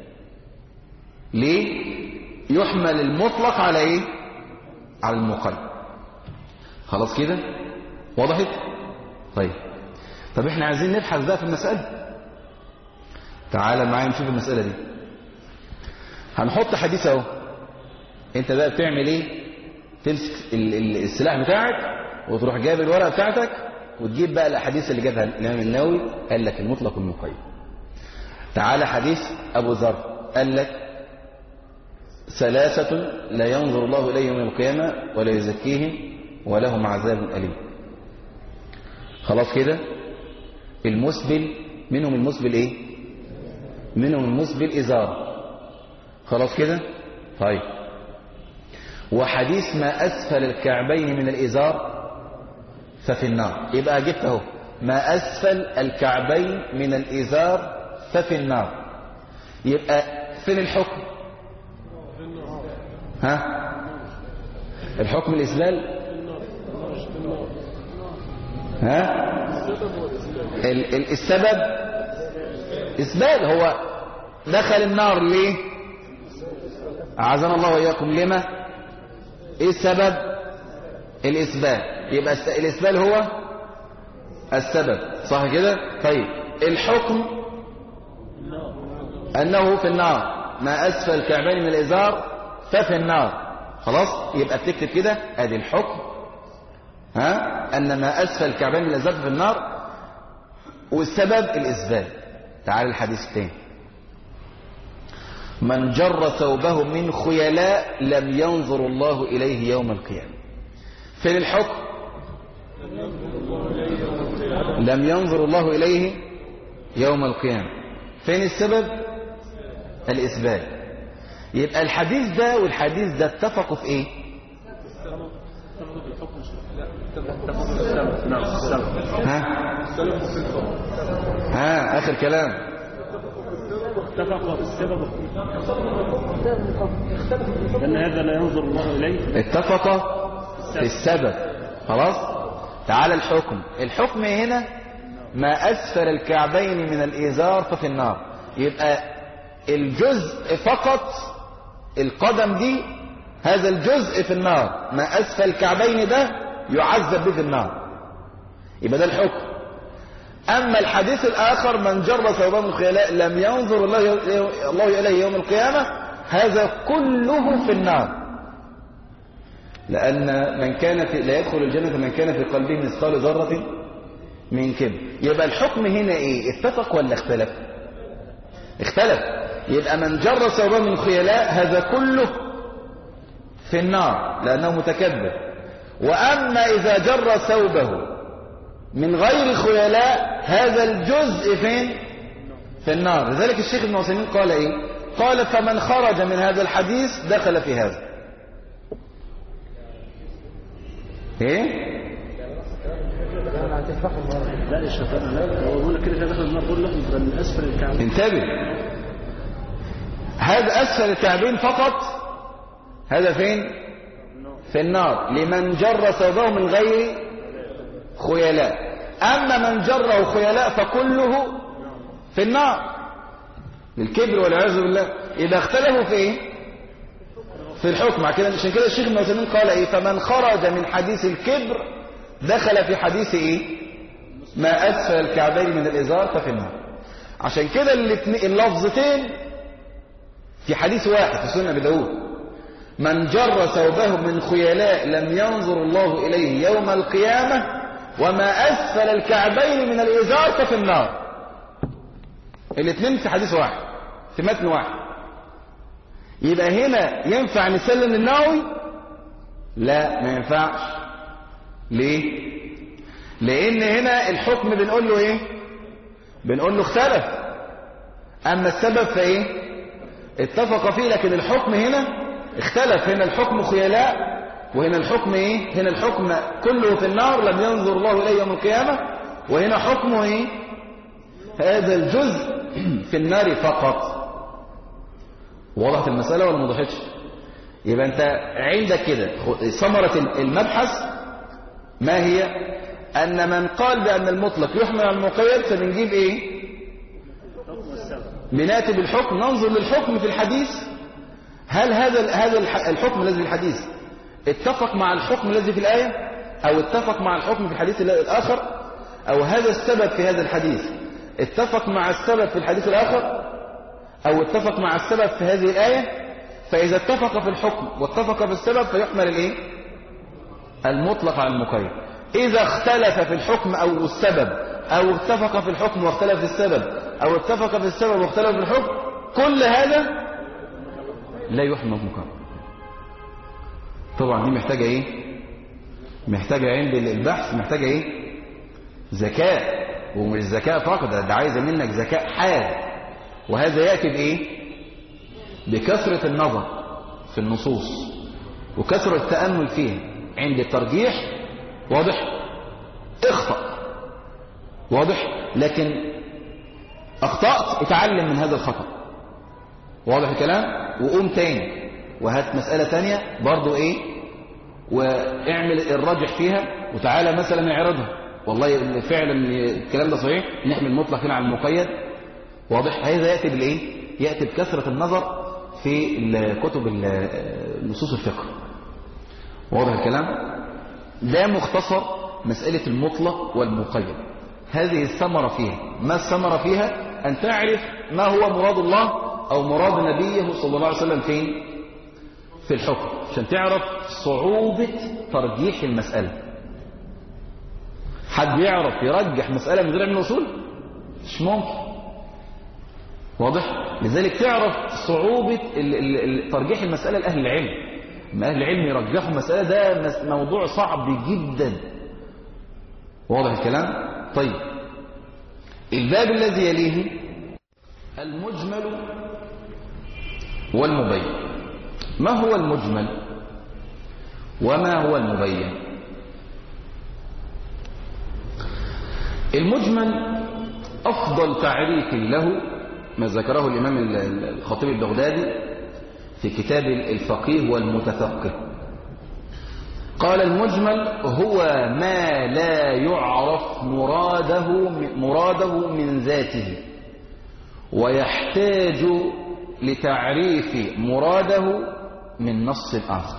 ليه يحمل المطلق على إيه على المقيد خلاص كده وضحت طيب طب احنا عايزين نبحث بقى في المسألة تعال معايا نشوف المسألة دي هنحط حديث اهو انت بقى بتعمل ايه تمسك ال- ال- السلاح بتاعك وتروح جايب الورقه بتاعتك وتجيب بقى الاحاديث اللي جابها الامام النووي قال لك المطلق والمقيد تعالى حديث ابو ذر قال لك ثلاثة لا ينظر الله إليهم يوم القيامة ولا يزكيهم ولهم عذاب أليم خلاص كده المسبل منهم المسبل ايه منهم المسبل إزار خلاص كده طيب وحديث ما أسفل الكعبين من الإزار ففي النار يبقى جبت اهو ما أسفل الكعبين من الإزار ففي النار يبقى فين الحكم ها الحكم الإسلال ها ال- ال- السبب إسبال هو دخل النار ليه أعاذنا الله وإياكم لما إيه السبب الإسبال يبقى الس- الإسبال هو السبب صح كده طيب الحكم أنه في النار ما أسفل الكعبين من الإزار ففي النار خلاص يبقى بتكتب كده ادي الحكم ها أن ما أسفل الكعبين من الإزار في النار والسبب الإسبال تعال الحديث الثاني من جر ثوبه من خيلاء لم ينظر الله إليه يوم القيامة فين الحكم لم ينظر الله إليه يوم القيامة فين السبب الإسبال يبقى الحديث ده والحديث ده اتفقوا في ايه ها ها اخر كلام اتفق في السبب لأن هذا لا ينظر الله إليه اتفق في السبب خلاص تعال الحكم الحكم هنا ما أسفل الكعبين من الإزار ففي النار يبقى الجزء فقط القدم دي هذا الجزء في النار ما أسفل الكعبين ده يعذب به في النار يبقى ده الحكم أما الحديث الآخر من جر ثوبه من الخيلاء لم ينظر الله الله إليه يوم القيامة هذا كله في النار لأن من كان في لا يدخل الجنة من كان في قلبه مثقال ذرة من كبر يبقى الحكم هنا إيه اتفق ولا اختلف اختلف يبقى من جر ثوبه من خيلاء هذا كله في النار لأنه متكبر وأما إذا جر ثوبه من غير خيلاء هذا الجزء فين في النار لذلك الشيخ ابن عثيمين قال ايه قال فمن خرج من هذا الحديث دخل في هذا ايه لا يا شباب لا هو بيقول لك كده كده دخل النار كله يبقى من اسفل الكعب انتبه هذا اسفل الكعبين فقط هذا فين في النار لمن جر ثوبه من غير خيلاء اما من جره خيلاء فكله في النار بالكبر والعياذ بالله اذا اختلفوا في ايه في الحكم عشان كده عشان كده الشيخ ابن عثيمين قال ايه فمن خرج من حديث الكبر دخل في حديث ايه ما اسفل الكعبين من الازار ففي النار عشان كده الاتنين- اللفظتين في حديث واحد في سنة ابي داود من جر ثوبه من خيلاء لم ينظر الله إليه يوم القيامة وما أسفل الكعبين من الإزار ففي النار الاثنين في حديث واحد في متن واحد يبقى هنا ينفع نسلم للنووي لا ما ينفعش ليه لان هنا الحكم بنقول له ايه بنقول له اختلف اما السبب فايه اتفق فيه لكن الحكم هنا اختلف هنا الحكم خيلاء وهنا الحكم ايه هنا الحكم كله في النار لم ينظر الله اليه يوم القيامه وهنا حكمه ايه هذا الجزء في النار فقط وضحت المسألة ولا ما وضحتش يبقى انت عندك كده ثمرة المبحث ما هي ان من قال بان المطلق يحمل على المقيد فبنجيب ايه بناتي بالحكم ننظر للحكم في الحديث هل هذا هذا الح- الحكم الذي في الحديث اتفق مع الحكم الذي في الآية او اتفق مع الحكم في الحديث الآخر او هذا السبب في هذا الحديث اتفق مع السبب في الحديث الآخر او اتفق مع السبب في هذه الآية فإذا اتفق في الحكم واتفق في السبب فيحمل الايه المطلق على المقيد إذا اختلف في الحكم أو السبب أو اتفق في الحكم واختلف في السبب أو اتفق في السبب واختلف في الحكم كل هذا لا يحمل مقيد طبعا دي محتاجة ايه محتاجة عند البحث محتاجة ايه ذكاء ومش ذكاء فقط ده ده عايزة منك ذكاء حاد وهذا يأتي بإيه بكثرة النظر في النصوص وكثرة التأمل فيها عند الترجيح واضح اخطأ واضح لكن اخطأت اتعلم من هذا الخطأ واضح الكلام وقوم تاني وهات مسألة تانية برضو ايه واعمل الراجح فيها وتعالى مثلا اعرضها والله فعلا الكلام ده صحيح نحمل مطلق هنا على المقيد واضح هذا يأتي بالايه يأتي بكثرة النظر في كتب نصوص الفقه واضح الكلام ده مختصر مسألة المطلق والمقيد هذه الثمرة فيها ما الثمرة فيها أن تعرف ما هو مراد الله أو مراد نبيه صلى الله عليه وسلم فين في الحكم عشان تعرف صعوبة ترجيح المسألة حد يعرف يرجح مسألة من غير علم الأصول مش ممكن واضح لذلك تعرف صعوبة ال- ال- ال- ترجيح المسألة لأهل العلم ما أهل العلم يرجحوا المسألة ده مس- موضوع صعب جدا واضح الكلام طيب الباب الذي يليه المجمل والمبين ما هو المجمل وما هو المبين المجمل أفضل تعريف له ما ذكره الإمام ال- ال- الخطيب البغدادي في كتاب الفقيه والمتفقه قال المجمل هو ما لا يعرف مراده مراده من ذاته ويحتاج لتعريف مراده من نص آخر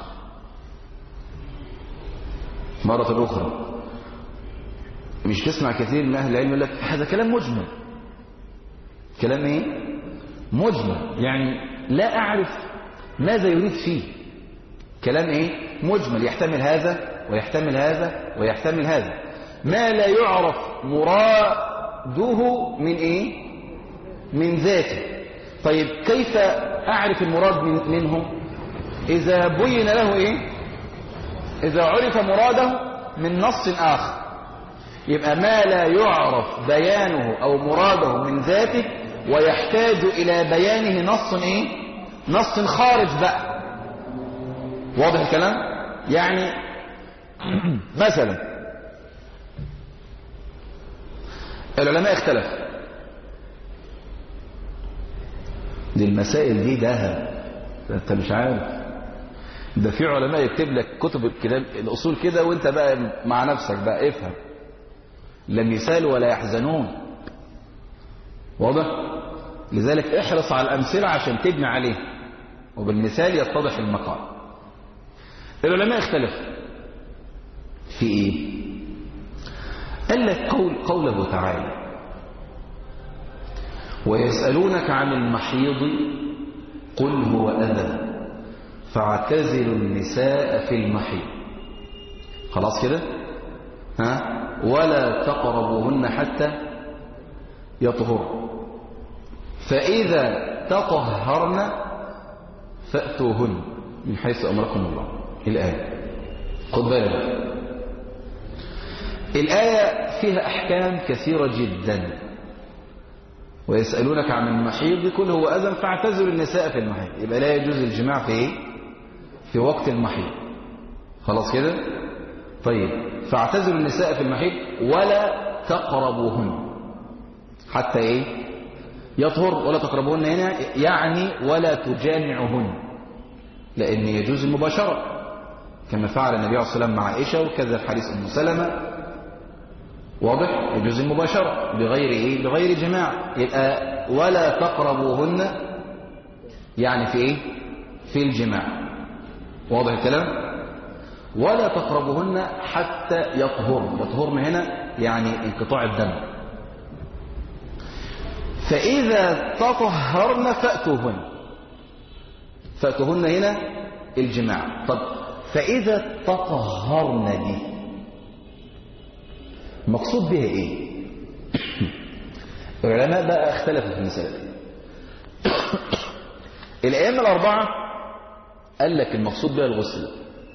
مرة أخرى مش تسمع كثير من أهل العلم يقول لك هذا كلام مجمل كلام ايه مجمل يعني لا أعرف ماذا يريد فيه كلام ايه مجمل يحتمل هذا ويحتمل هذا ويحتمل هذا ما لا يعرف مراده من ايه من ذاته طيب كيف أعرف المراد من منه إذا بين له إيه إذا عرف مراده من نص آخر يبقى ما لا يعرف بيانه أو مراده من ذاته ويحتاج إلى بيانه نص إيه نص خارج بقى واضح الكلام يعني مثلا العلماء اختلفوا دي المسائل دي دهب ده انت مش عارف ده في علماء يكتب لك كتب الكلام الاصول كده وانت بقى مع نفسك بقى افهم لم يسالوا ولا يحزنون واضح لذلك احرص على الامثله عشان تبني عليه وبالمثال يتضح المقال العلماء اختلفوا في ايه قال لك قول قوله تعالى ويسألونك عن المحيض قل هو أذى فاعتزلوا النساء في المحيض خلاص كده ها ولا تقربوهن حتى يطهرن فإذا تطهرن فأتوهن من حيث أمركم الله الآية خد بالك الآية فيها أحكام كثيرة جدا ويسألونك عن المحيض كل هو أذن فاعتزلوا النساء في المحيض يبقى لا يجوز الجماع في إيه؟ في وقت المحيض خلاص كده طيب فاعتزلوا النساء في المحيض ولا تقربوهن حتى إيه يطهر ولا تقربوهن هنا يعني ولا تجامعهن لأن يجوز المباشرة كما فعل النبي عليه الصلاة والسلام مع عائشة وكذا الحديث أم سلمة واضح يجوز المباشرة بغير إيه بغير جماع يبقى ولا تقربوهن يعني في إيه في الجماع واضح الكلام ولا تقربوهن حتى يطهرن يطهرن هنا يعني انقطاع الدم فإذا تطهرن فأتوهن فأتوهن هنا الجماع طب فإذا تطهرن دي مقصود بها ايه العلماء بقى اختلفوا في المسألة دي الأئمة الأربعة قال لك المقصود بها الغسل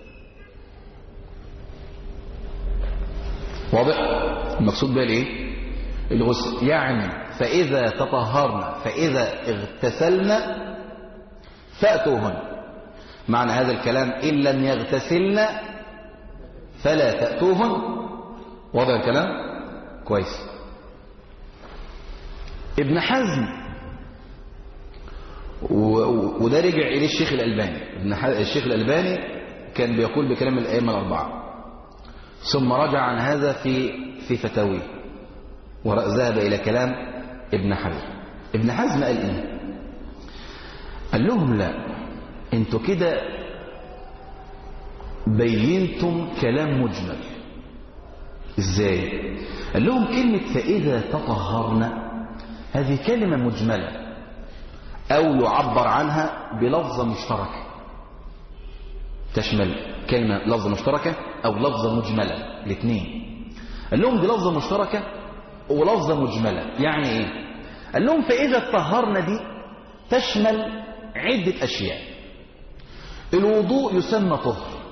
واضح المقصود بها الايه الغسل يعني فإذا تطهرنا فإذا اغتسلنا فأتوهن معنى هذا الكلام إن لم يغتسلن فلا تأتوهن واضح الكلام كويس ابن حزم و- وده رجع إليه الشيخ الألباني ابن ح- الشيخ الألباني كان بيقول بكلام الأئمة الأربعة ثم رجع عن هذا في في فتاويه وذهب إلى كلام ابن حزم ابن حزم قال إيه قال لهم لا انتوا كده بينتم كلام مجمل ازاي قال لهم كلمة فإذا تطهرنا هذه كلمة مجملة أو يعبر عنها بلفظة مشتركة تشمل كلمة لفظة مشتركة أو لفظة مجملة الاثنين قال لهم دي لفظة مشتركة ولفظة مجملة يعني إيه قال لهم فإذا تطهرنا دي تشمل عدة أشياء الوضوء يسمى طهر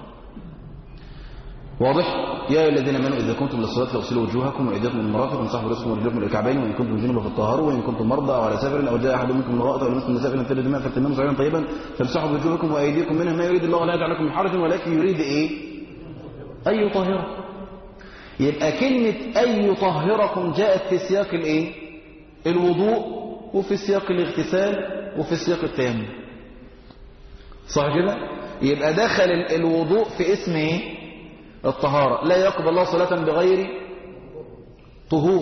واضح يا ايها الذين امنوا اذا كنتم للصلاه فاغسلوا وجوهكم وايديكم من المرافق وامسحوا برؤوسكم ورجلكم الى الكعبين وان كنتم جنبا فطهروا وان كنتم مرضى او على سفر او جاء احد منكم من الغائط او لمستم النساء فلم تجدوا ماء فاتيمموا صعيدا طيبا فامسحوا بوجوهكم وايديكم منه ما يريد الله لا يجعل لكم من حرج ولكن يريد ايه ان يطهركم يبقى كلمه ان يطهركم جاءت في سياق الايه الوضوء وفي سياق الاغتسال وفي سياق التيمم صح كده يبقى دخل ال- الوضوء في اسم ايه الطهارة لا يقبل الله صلاة بغير طهور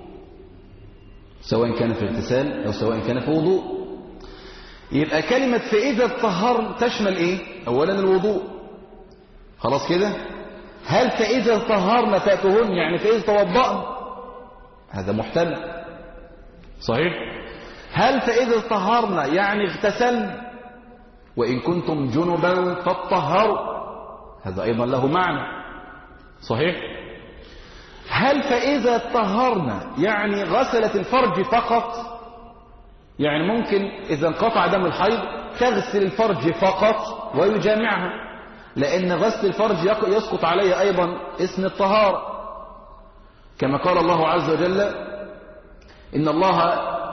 سواء كان في اغتسال أو سواء كان في وضوء يبقى كلمة فإذا الطهر تشمل إيه أولا الوضوء خلاص كده هل فإذا طهرنا فأتهن يعني فإذا توضأنا هذا محتمل صحيح هل فإذا طهرنا يعني اغتسلنا وإن كنتم جنبا فاطهروا هذا أيضا له معنى صحيح هل فإذا طهرنا يعني غسلت الفرج فقط يعني ممكن إذا انقطع دم الحيض تغسل الفرج فقط ويجامعها لأن غسل الفرج يق- يسقط عليه أيضا اسم الطهارة كما قال الله عز وجل إن الله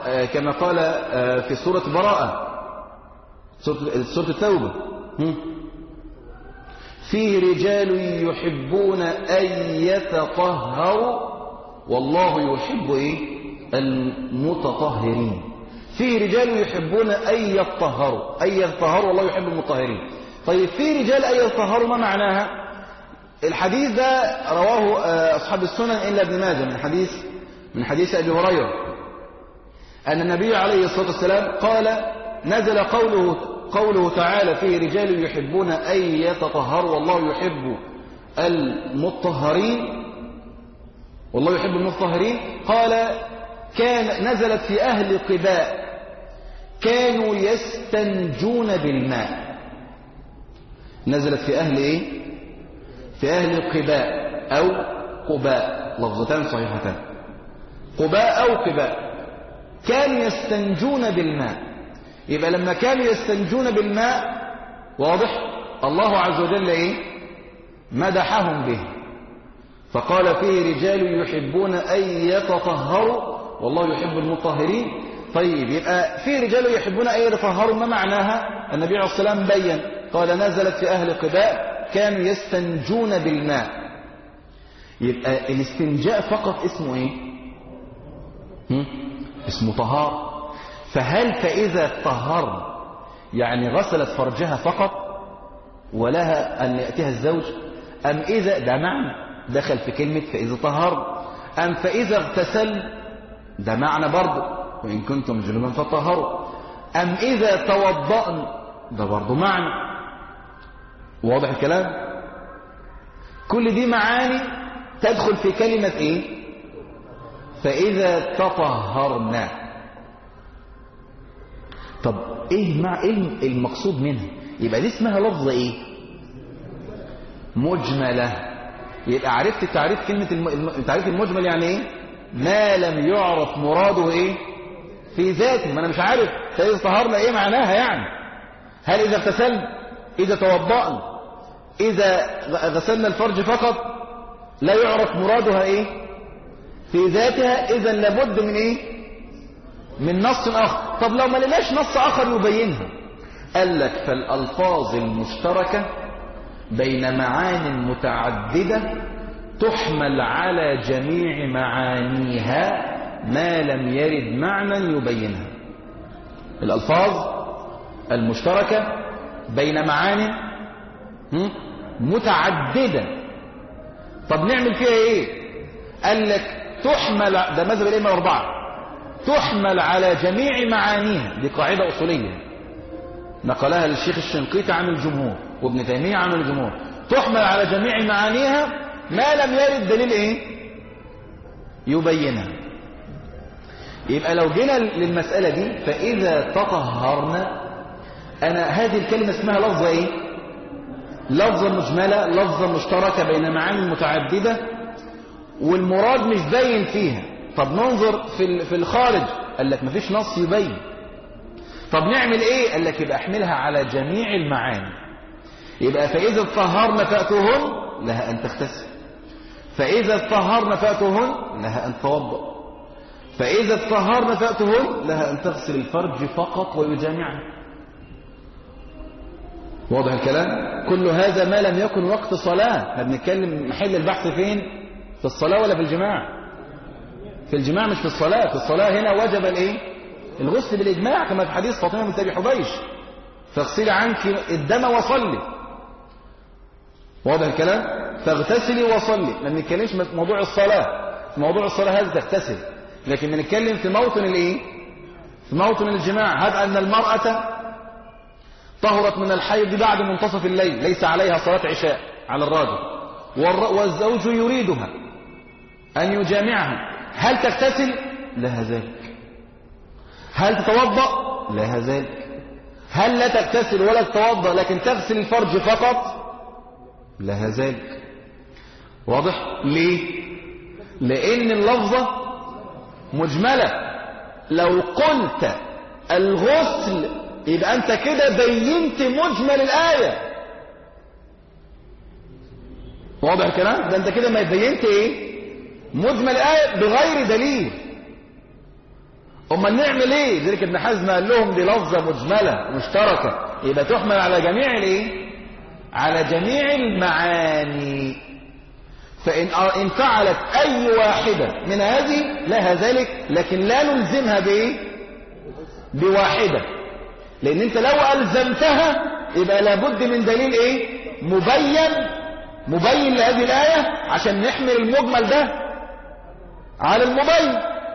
آه، كما قال آه، في سورة براءة سورة سورة التوبة هم؟ فيه رجال يحبون أن يتطهروا والله يحب إيه؟ المتطهرين فيه رجال يحبون أن يطهروا أن يطهروا والله يحب المطهرين طيب في رجال أن يطهروا ما معناها الحديث ده رواه آه، أصحاب السنن إلا ابن ماجه من حديث من حديث أبي هريرة أن النبي عليه الصلاة والسلام قال نزل قوله قوله تعالى فيه رجال يحبون أن يتطهروا والله يحب المطهرين والله يحب المطهرين قال كان نزلت في أهل قباء كانوا يستنجون بالماء نزلت في أهل إيه في أهل قباء أو قباء لفظتان صحيحتان قباء أو قباء كانوا يستنجون بالماء يبقى لما كانوا يستنجون بالماء واضح الله عز وجل إيه مدحهم به فقال فيه رجال يحبون أن يتطهروا والله يحب المطهرين طيب يبقى في رجال يحبون أن يتطهروا ما معناها النبي عليه الصلاة والسلام بين قال نزلت في أهل قباء كانوا يستنجون بالماء يبقى الاستنجاء فقط اسمه ايه هم؟ اسمه طهار فهل فإذا طهر يعني غسلت فرجها فقط ولها أن يأتيها الزوج أم إذا ده معنى دخل في كلمة فإذا طهر أم فإذا اغتسل ده معنى برضه وإن كنتم جنوبا فطهروا أم إذا توضأن ده برضه معنى واضح الكلام كل دي معاني تدخل في كلمة ايه فإذا تطهرنا طب ايه مع ايه المقصود منها يبقى دي اسمها لفظة ايه مجملة يبقى عرفت تعريف كلمة الم... تعريف المجمل يعني ايه ما لم يعرف مراده ايه في ذاته ما انا مش عارف فإذا طهرنا ايه معناها يعني هل اذا اغتسلنا اذا توضأنا إذا غسلنا الفرج فقط لا يعرف مرادها إيه في ذاتها إذا لابد من إيه من نص آخر طب لو ما لناش نص آخر يبينها قال لك فالألفاظ المشتركة بين معان متعددة تحمل على جميع معانيها ما لم يرد معنى يبينها الألفاظ المشتركة بين معان متعددة طب نعمل فيها ايه قال لك تحمل ده مذهب الائمه الاربعه تحمل على جميع معانيها دي قاعده اصوليه نقلها للشيخ الشنقيطي عن الجمهور وابن تيميه عن الجمهور تحمل على جميع معانيها ما لم يرد دليل ايه يبينها يبقى لو جينا للمساله دي فاذا تطهرنا انا هذه الكلمه اسمها لفظه ايه لفظة مجملة لفظة مشتركة بين معاني متعددة والمراد مش باين فيها طب ننظر في في الخارج قال لك مفيش نص يبين طب نعمل ايه قال لك يبقى احملها على جميع المعاني يبقى فإذا اطهرن فأتوهن لها أن تغتسل فإذا اطهرن فأتوهن لها أن توضأ فإذا اطهرن فأتوهن لها أن تغسل الفرج فقط ويجامعها واضح الكلام كل هذا ما لم يكن وقت صلاة احنا بنتكلم محل البحث فين في الصلاة ولا في الجماع في الجماع مش في الصلاة في الصلاة هنا وجب الايه الغسل بالإجماع كما في حديث فاطمة بنت أبي حبيش فاغسلي عنك الدم وصلي واضح الكلام فاغتسلي وصلي ما بنتكلمش موضوع الصلاة في موضوع الصلاة هذا تغتسل لكن بنتكلم في موطن الايه في موطن الجماع هذا أن المرأة طهرت من الحيض بعد منتصف الليل ليس عليها صلاة عشاء على الراجل والزوج يريدها أن يجامعها هل تغتسل لها ذلك هل تتوضأ لها ذلك هل لا تغتسل ولا تتوضأ لكن تغسل الفرج فقط لها ذلك واضح ليه لأن اللفظة مجملة لو قلت الغسل يبقى أنت كده بينت مجمل الآية واضح الكلام ده أنت كده ما بينت إيه مجمل الآية بغير دليل امال نعمل ايه ذلك ابن حزم قال لهم دي لفظه مجمله مشتركه يبقى تحمل على جميع الايه على جميع المعاني فان ان فعلت اي واحده من هذه لها ذلك لكن لا نلزمها بايه بواحده لان انت لو الزمتها يبقى لابد من دليل ايه مبين مبين لهذه الايه عشان نحمل المجمل ده على المبين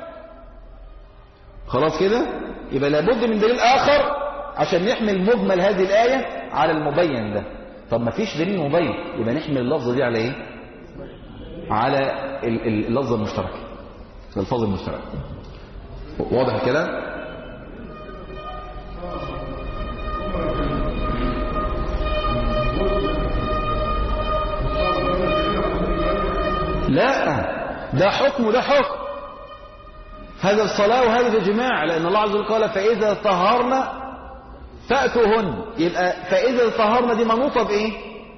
خلاص كده يبقى لابد من دليل آخر عشان نحمل مجمل هذه الآية على المبين ده طب ما فيش دليل مبين يبقى نحمل اللفظة دي على ايه على ال- ال- اللفظة المشتركة الألفاظ المشتركة واضح كده لا ده حكم وده حكم هذا الصلاة وهذا الجماع لأن الله عز وجل قال فإذا طهرنا فأتوهن يبقى فإذا طهرنا دي منوطة بإيه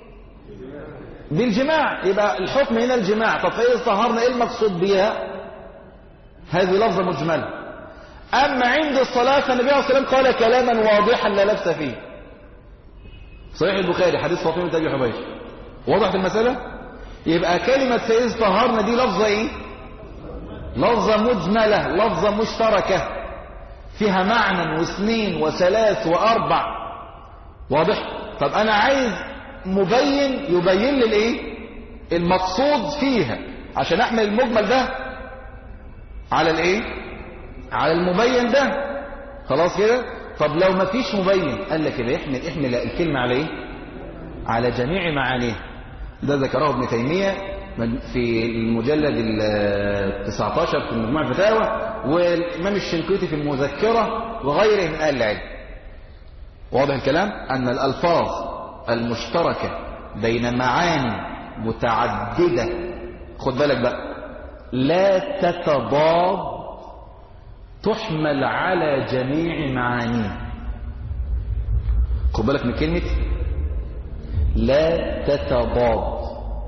بالجماع يبقى الحكم هنا الجماع طب فإذا طهرنا إيه المقصود بها هذه لفظة مجملة أما عند الصلاة فالنبي عليه الصلاة والسلام قال كلاما واضحا لا لبس فيه صحيح البخاري حديث فاطمة أبي حبيش وضحت المسألة يبقى كلمة فإذا طهرنا دي لفظة إيه لفظة مجملة لفظة مشتركة فيها معنى واثنين وثلاث وأربع واضح طب أنا عايز مبين يبين لي الايه المقصود فيها عشان احمل المجمل ده على الايه على المبين ده خلاص كده طب لو ما فيش مبين قال لك يبقى احمل احمل الكلمة على ايه على جميع معانيها ده ذكره ابن تيمية في المجلد ال 19 في مجموع الفتاوى والإمام الشنقيطي في المذكرة وغيره من أهل العلم واضح الكلام أن الألفاظ المشتركة بين معاني متعددة خد بالك بقى لا تتضاد تحمل على جميع معانيها خد بالك من كلمة لا تتضاد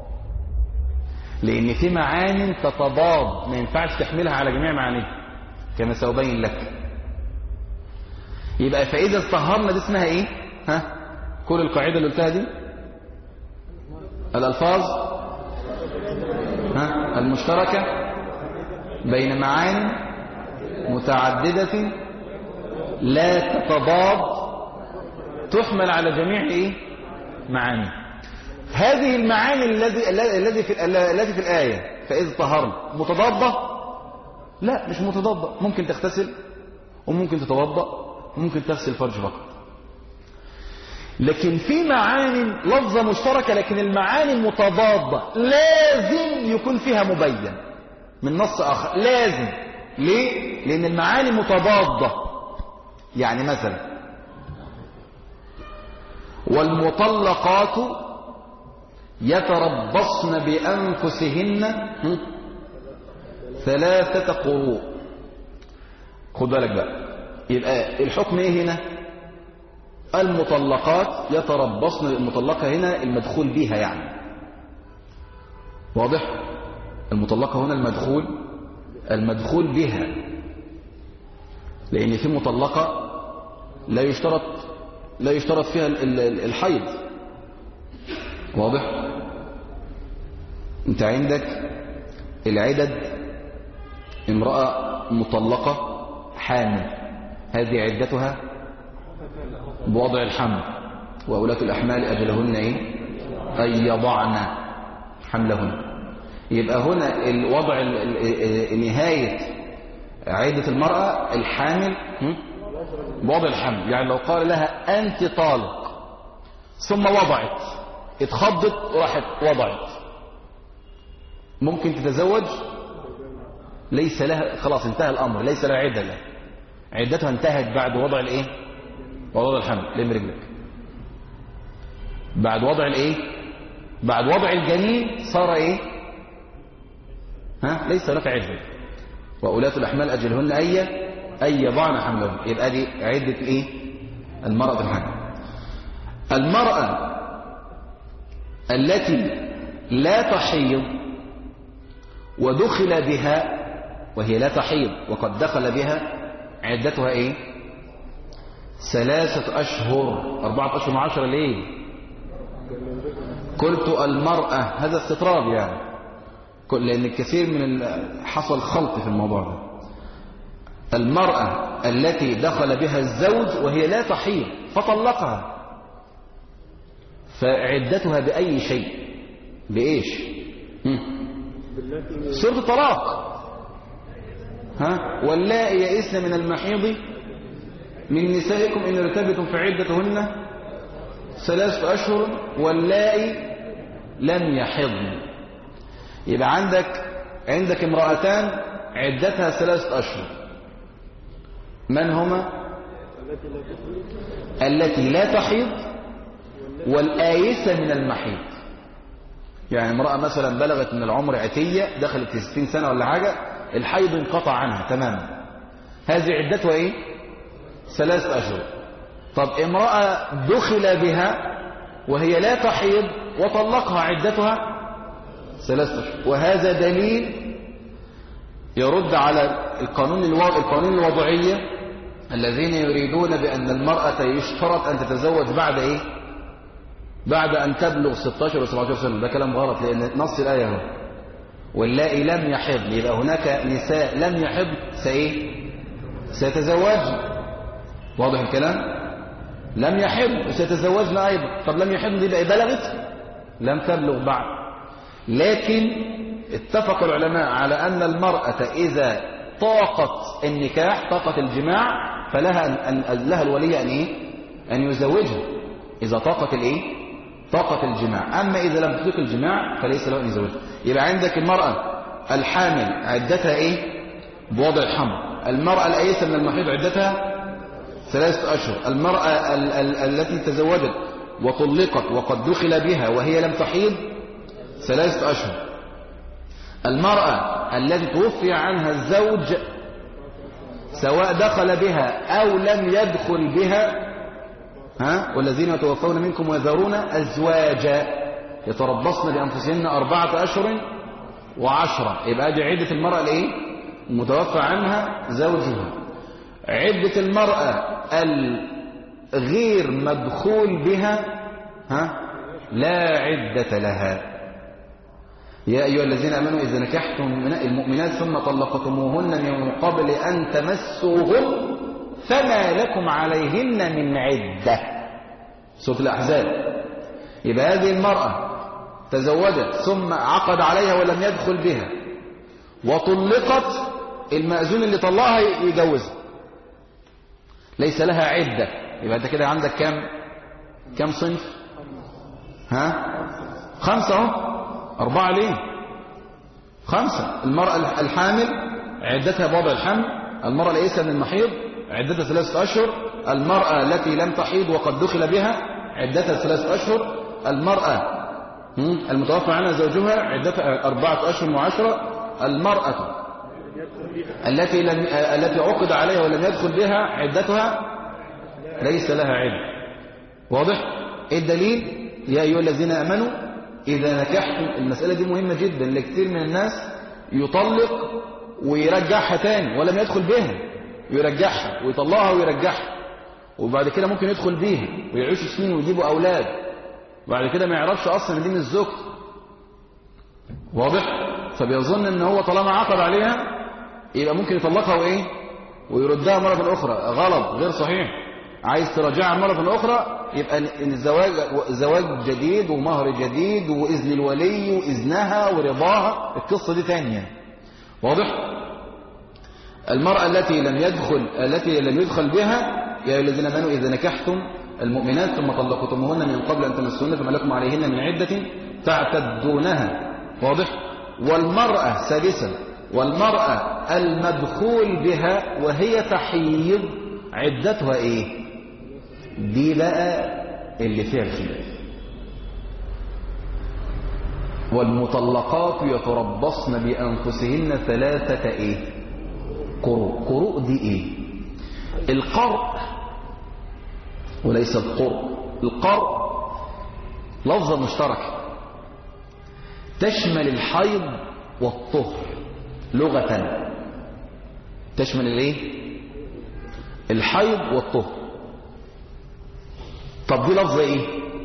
لأن في معاني تتضاد ما ينفعش تحملها على جميع معانيها كما سأبين لك يبقى فإذا استهرنا دي اسمها ايه ها كل القاعدة اللي قلتها دي الألفاظ ها المشتركة بين معاني متعددة لا تتضاد تحمل على جميع ايه معاني هذه المعاني الذي الذي في الذي في الآية فإذا طهرنا متضادة لا مش متضادة ممكن تغتسل وممكن تتوضأ وممكن تغسل فرج فقط لكن في معاني لفظة مشتركة لكن المعاني متضادة لازم يكون فيها مبين من نص آخر لازم ليه؟ لأن المعاني متضادة يعني مثلا والمطلقات يتربصن بأنفسهن ثلاثة قروء خد بالك بقى يبقى الحكم ايه هنا المطلقات يتربصن المطلقة هنا المدخول بها يعني واضح المطلقة هنا المدخول المدخول بها لأن في مطلقة لا يشترط لا يشترط فيها الحيض واضح انت عندك العدد امرأة مطلقة حامل هذه عدتها بوضع الحمل وأولاة الأحمال أجلهن إيه أن يضعن حملهن يبقى هنا الوضع نهاية عدة المرأة الحامل بوضع الحمل يعني لو قال لها أنت طالق ثم وضعت اتخضت وراحت وضعت ممكن تتزوج ليس لها خلاص انتهى الأمر ليس لها عدة لها عدتها انتهت بعد وضع الايه وضع الحمل لم رجلك بعد وضع الايه بعد وضع الجنين صار ايه ها ليس لك عدة وأولاة الأحمال أجلهن أي أي يضعن حملهن يبقى دي عدة ايه المرأة الحمل المرأة التي لا تحيض ودخل بها وهي لا تحيض وقد دخل بها عدتها ايه ثلاثة اشهر اربعة اشهر وعشرة ليه قلت المرأة هذا استطراد يعني كل- لان الكثير من ال- حصل خلط في الموضوع ده المرأة التي دخل بها الزوج وهي لا تحيض فطلقها فعدتها بأي شيء بإيش هم؟ سورة الطلاق ها واللائي يئسن من المحيض من نسائكم إن ارتبتم فعدتهن ثلاثة أشهر واللائي لم يحضن يبقى عندك عندك امرأتان عدتها ثلاثة أشهر من هما التي لا تحيض والآيسة من المحيض يعني امرأة مثلا بلغت من العمر عتية دخلت في 60 سنة ولا حاجة الحيض انقطع عنها تماما هذه عدتها ايه ثلاثة أشهر طب امرأة دخل بها وهي لا تحيض وطلقها عدتها ثلاثة أشهر وهذا دليل يرد على القانون الو... القانون الوضعية الذين يريدون بأن المرأة يشترط أن تتزوج بعد إيه بعد أن تبلغ 16 و 17 سنة ده كلام غلط لأن نص الآية هو واللائي لم يحض يبقى هناك نساء لم يحض سإيه سيتزوجن واضح الكلام لم يحض وسيتزوجن أيضا طب لم يحض دي بقى بلغت لم تبلغ بعد لكن اتفق العلماء على أن المرأة إذا طاقت النكاح طاقت الجماع فلها أن أن لها الولي أن إيه أن يزوجها إذا طاقت الإيه طاقت الجماع أما إذا لم تطيق الجماع فليس له أن يزوجها يبقى عندك المرأة الحامل عدتها إيه بوضع الحمل المرأة الأيسة من المحيض عدتها ثلاثة أشهر المرأة ال ال التي تزوجت وطلقت وقد دخل بها وهي لم تحيض ثلاثة أشهر المرأة التي توفي عنها الزوج سواء دخل بها أو لم يدخل بها ها والذين يتوفون منكم ويذرون أزواجا يتربصن بأنفسهن أربعة أشهر وعشرة يبقى دي عدة المرأة الإيه؟ المتوفى عنها زوجها عدة المرأة الغير مدخول بها ها لا عدة لها يا أيها الذين أمنوا إذا نكحتم المؤمنات ثم طلقتموهن من قبل أن تمسوهن فما لكم عليهن من عدة سورة الأحزاب يبقى هذه المرأة تزوجت ثم عقد عليها ولم يدخل بها وطلقت المأذون اللي طلقها يجوزها ليس لها عدة يبقى أنت كده عندك كم كم صنف ها خمسة اهو أربعة ليه خمسة المرأة الحامل عدتها بوضع الحمل المرأة الأيسة من المحيض عدتها ثلاثة أشهر المرأة التي لم تحيض وقد دخل بها عدتها ثلاثة أشهر المرأة المتوفى عنها زوجها عدتها أربعة أشهر وعشرة المرأة التي لم التي عقد عليها ولم يدخل بها عدتها ليس لها عدة واضح ايه الدليل يا أيها الذين أمنوا إذا نكحتم المسألة دي مهمة جدا لكثير من الناس يطلق ويرجعها تاني ولم يدخل بها ويرجعها ويطلقها ويرجعها وبعد كده ممكن يدخل بيها ويعيشوا سنين ويجيبوا أولاد وبعد كده ما يعرفش أصلا ان دي من الزوج واضح فبيظن ان هو طالما عقد عليها يبقى ممكن يطلقها وايه ويردها مرة أخرى غلط غير صحيح عايز ترجعها مرة أخرى يبقى الزواج زواج جديد ومهر جديد وإذن الولي وإذنها ورضاها القصة دي تانية واضح المرأة التي لم يدخل التي لم يدخل بها يا أيها الذين آمنوا إذا نكحتم المؤمنات ثم طلقتموهن من قبل أن تمسوهن فما لكم عليهن من عدة تعتدونها واضح والمرأة سادسا والمرأة المدخول بها وهي تحيض عدتها ايه دي بقى اللي فيها الخلاف والمطلقات يتربصن بأنفسهن ثلاثة ايه قروء قروء دي ايه القرء وليس القرء القرء لفظة مشتركة تشمل الحيض والطهر لغة تشمل الايه الحيض والطهر طب دي لفظة ايه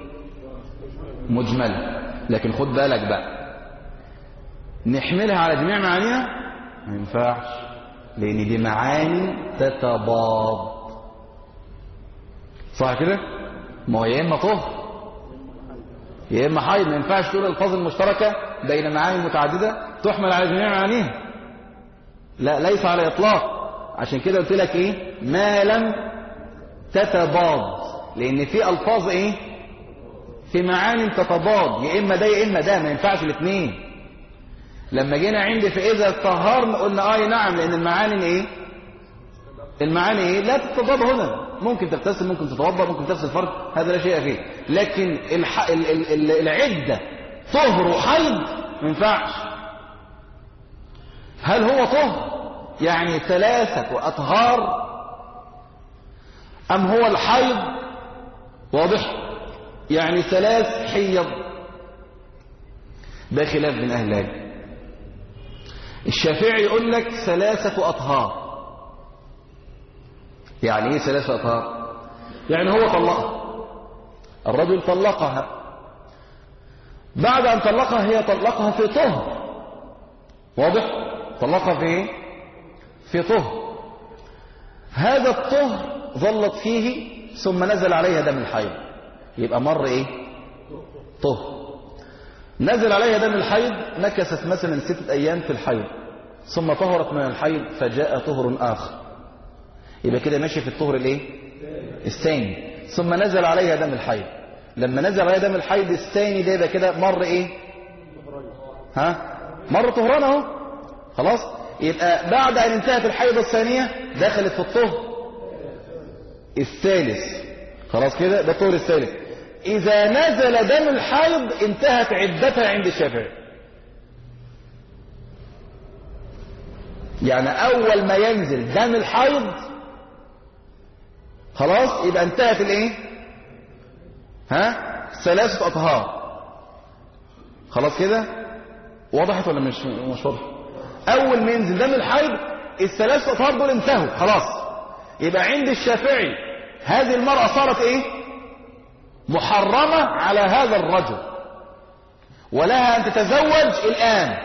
مجملة لكن خد بالك بقى نحملها على جميع معانيها ما ينفعش لان دي معاني تتضاد صح كده ما هو يا اما طهر يا اما حيض ما ينفعش تقول الالفاظ المشتركه بين معاني متعدده تحمل على جميع معانيها لا ليس على اطلاق عشان كده قلت لك ايه ما لم تتضاد لان في الفاظ ايه في معاني تتضاد يا اما ده يا اما ده ما ينفعش الاثنين لما جينا عند فاذا طهرنا قلنا اه نعم لان المعاني ايه المعاني ايه لا تتضاد هنا ممكن تغتسل ممكن تتوضا ممكن تغسل فرج هذا لا شيء فيه لكن الح... ال... ال... ال... العده طهر وحيض ما ينفعش هل هو طهر يعني ثلاثه اطهار ام هو الحيض واضح يعني ثلاث حيض ده خلاف بين اهل العلم الشافعي يقول لك ثلاثه اطهار يعني ايه ثلاثة أطهار يعني هو طلقها الرجل طلقها بعد أن طلقها هي طلقها في طهر واضح طلقها في ايه في طهر هذا الطهر ظلت فيه ثم نزل عليها دم الحيض يبقى مر ايه طهر نزل عليها دم الحيض مكثت مثلا ستة أيام في الحيض ثم طهرت من الحيض فجاء طهر آخر يبقى كده ماشي في الطهر الايه الثاني ثم نزل عليها دم الحيض لما نزل عليها دم الحيض الثاني ده يبقى كده مر ايه ها مر طهران اهو خلاص يبقى بعد ان انتهت الحيض الثانيه دخلت في الطهر الثالث خلاص كده ده الطهر الثالث اذا نزل دم الحيض انتهت عدتها عند الشافعي يعني اول ما ينزل دم الحيض خلاص يبقى انتهت الايه ها ثلاثه اطهار خلاص كده وضحت ولا مش مش واضح اول ما ينزل دم الحيض الثلاثه اطهار دول انتهوا خلاص يبقى عند الشافعي هذه المراه صارت ايه محرمه على هذا الرجل ولها ان تتزوج الان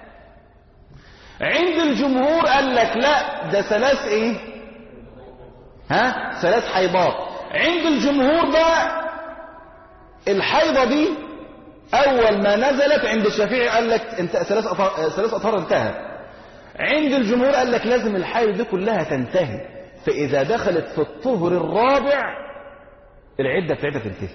عند الجمهور قال لك لا ده ثلاث ايه ها ثلاث حيضات عند الجمهور بقى الحيضة دي اول ما نزلت عند الشافعي قال لك انت ثلاث أطهار ثلاث اطهار انتهى عند الجمهور قال لك لازم الحيض دي كلها تنتهي فاذا دخلت في الطهر الرابع العدة بتاعتها تنتهي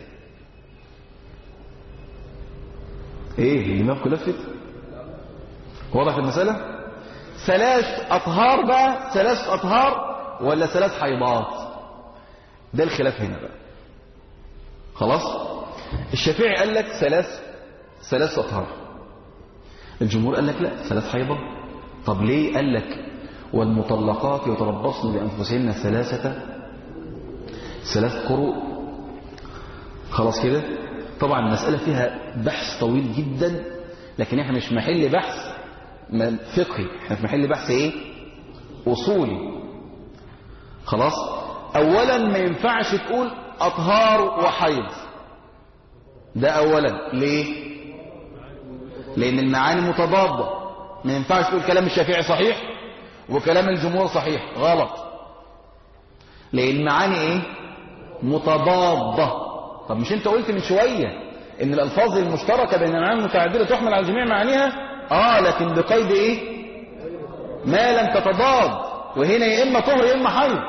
ايه دماغكم لفت واضح المسألة ثلاث اطهار بقى ثلاث اطهار ولا ثلاث حيضات ده الخلاف هنا بقى خلاص الشافعي قال لك ثلاث ثلاث اطهار الجمهور قال لك لا ثلاث حيضات طب ليه قال لك والمطلقات يتربصن بانفسهن ثلاثه ثلاث قروء خلاص كده طبعا المساله فيها بحث طويل جدا لكن احنا مش محل بحث فقهي احنا في محل بحث ايه اصولي خلاص اولا ما ينفعش تقول اطهار وحيض ده اولا ليه لان المعاني متضاده ما ينفعش تقول كلام الشافعي صحيح وكلام الجمهور صحيح غلط لان المعاني ايه متضاده طب مش انت قلت من شويه ان الالفاظ المشتركه بين المعاني المتعدده تحمل على جميع معانيها اه لكن بقيد ايه ما لم تتضاد وهنا يا اما طهر يا اما حيض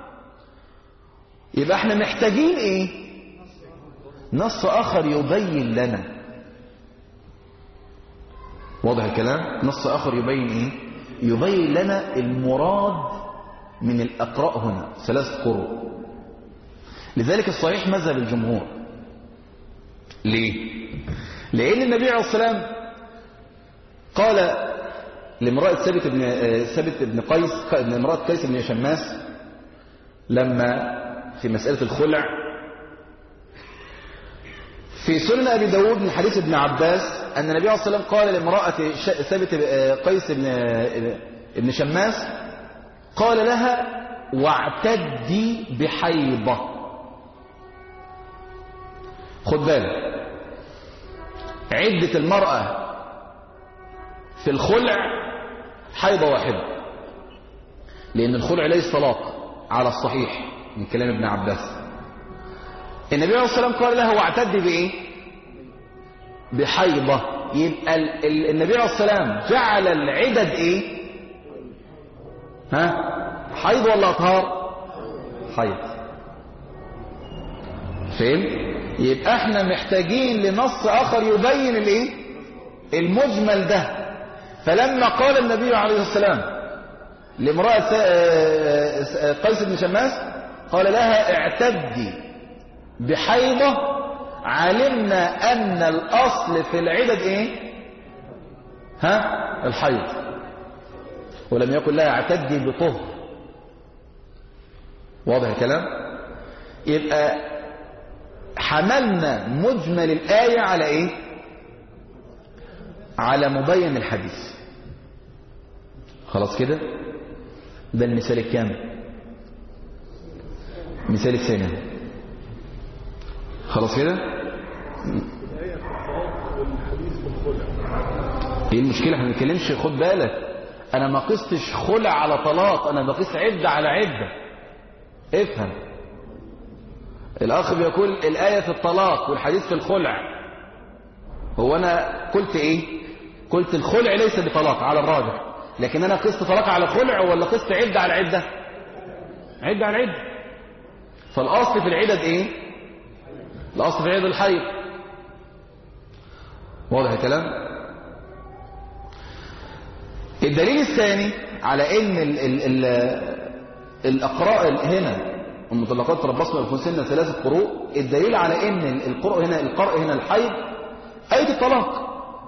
يبقى احنا محتاجين ايه نص اخر يبين لنا واضح الكلام نص اخر يبين ايه يبين لنا المراد من الاقراء هنا ثلاث قروء لذلك الصحيح مذهب الجمهور ليه لان النبي عليه الصلاه والسلام قال لامراه ثابت بن ثابت بن قيس امراه قيس بن شماس لما في مسألة الخلع في سنن أبي داود من حديث ابن عباس أن النبي عليه الصلاة والسلام قال لامرأة ثابت قيس بن ابن شماس قال لها واعتدي بحيضة خد بالك عدة المرأة في الخلع حيضة واحدة لأن الخلع ليس طلاق على الصحيح من كلام ابن عباس النبي عليه الصلاة والسلام قال له واعتدي بإيه بحيضة يبقى ال- ال- النبي عليه الصلاة والسلام جعل العدد إيه ها حيض ولا أطهار حيض فهم يبقى احنا محتاجين لنص آخر يبين الايه المجمل ده فلما قال النبي عليه الصلاة والسلام لامرأة س- آه، آه، قيس بن شماس قال لها اعتدي بحيضة علمنا أن الأصل في العدد إيه ها الحيض ولم يكن لها اعتدي بطهر واضح الكلام يبقى حملنا مجمل الآية على إيه على مبين الحديث خلاص كده ده المثال الكامل مثال الثاني خلاص كده الآية في الطلاق والحديث في الخلع ايه المشكلة احنا ما بنتكلمش خد بالك انا ما قستش خلع على طلاق انا بقيس عدة على عدة افهم الاخ بيقول الاية في الطلاق والحديث في الخلع هو انا قلت ايه قلت الخلع ليس بطلاق على الراجح لكن انا قست طلاق على خلع ولا قست عدة على عدة عدة على عدة فالاصل في العدد ايه الاصل في العدد الحيض واضح الكلام الدليل الثاني على ان ال ال ال الاقراء هنا المطلقات تربصن الانفسهن ثلاثه قروء الدليل على ان القرء هنا القرء هنا الحيض ايه الطلاق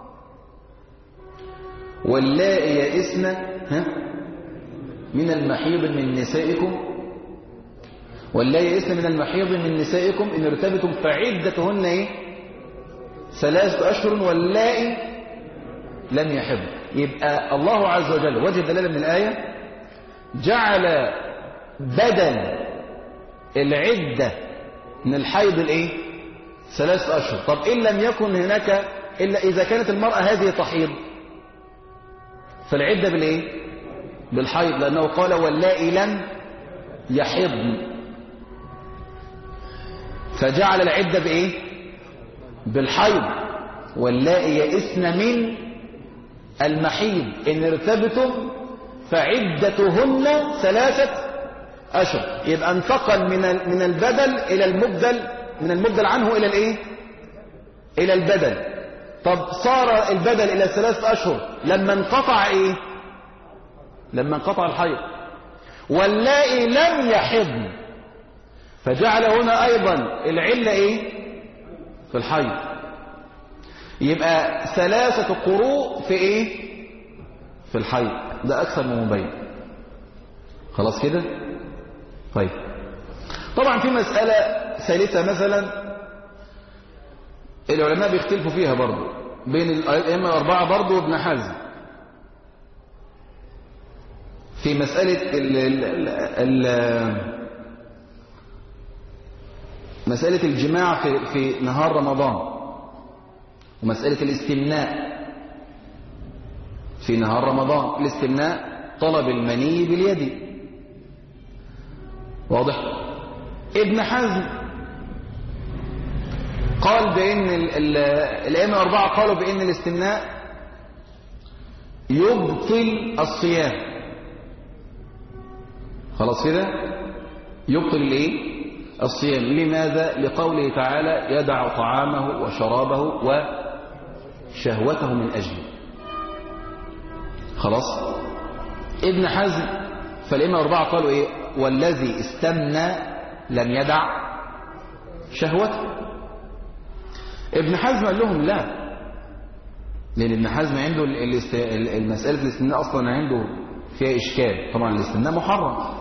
واللائي يئسن ها من المحيض من نسائكم واللائي يئسن من المحيض من نسائكم ان ارتبتم فعدتهن ايه ثلاثه اشهر واللائي لم يحض يبقى الله عز وجل وجه الدلاله من الايه جعل بدل العده من الحيض الايه ثلاث اشهر طب ان لم يكن هناك الا اذا كانت المراه هذه تحيض فالعده بالايه بالحيض لانه قال واللائي لم يحضن فجعل العده بايه بالحيض واللائي يئسن من المحيض إن ارتبتم فعدتهن ثلاثة أشهر يبقى انتقل من من البدل إلى المبدل من المبدل عنه إلى الإيه؟ إلى البدل طب صار البدل إلى ثلاثة أشهر لما انقطع إيه؟ لما انقطع الحيض واللائي لم يحضن فجعل هنا أيضا العلة إيه؟ في الحيض يبقى ثلاثة قروء في ايه في الحي ده اكثر من مبين خلاص كده طيب طبعا في مسألة ثالثة مثلا العلماء بيختلفوا فيها برضو بين الأئمة الأربعة برضو وابن حزم في مسألة ال ال ال مسألة الجماع في, في نهار رمضان ومسألة الاستمناء في نهار رمضان الاستمناء طلب المني باليد واضح ابن حزم قال بأن الأئمة الأربعة قالوا بأن الاستمناء يبطل الصيام خلاص كده يبطل الايه الصيام لماذا لقوله تعالى يدع طعامه وشرابه وشهوته من أجله خلاص ابن حزم فالإمام أربعة قالوا إيه والذي استمنى لم يدع شهوته ابن حزم قال لهم لا لأن ابن حزم عنده المسألة الاستمناء أصلا عنده فيها إشكال طبعا الاستمناء محرم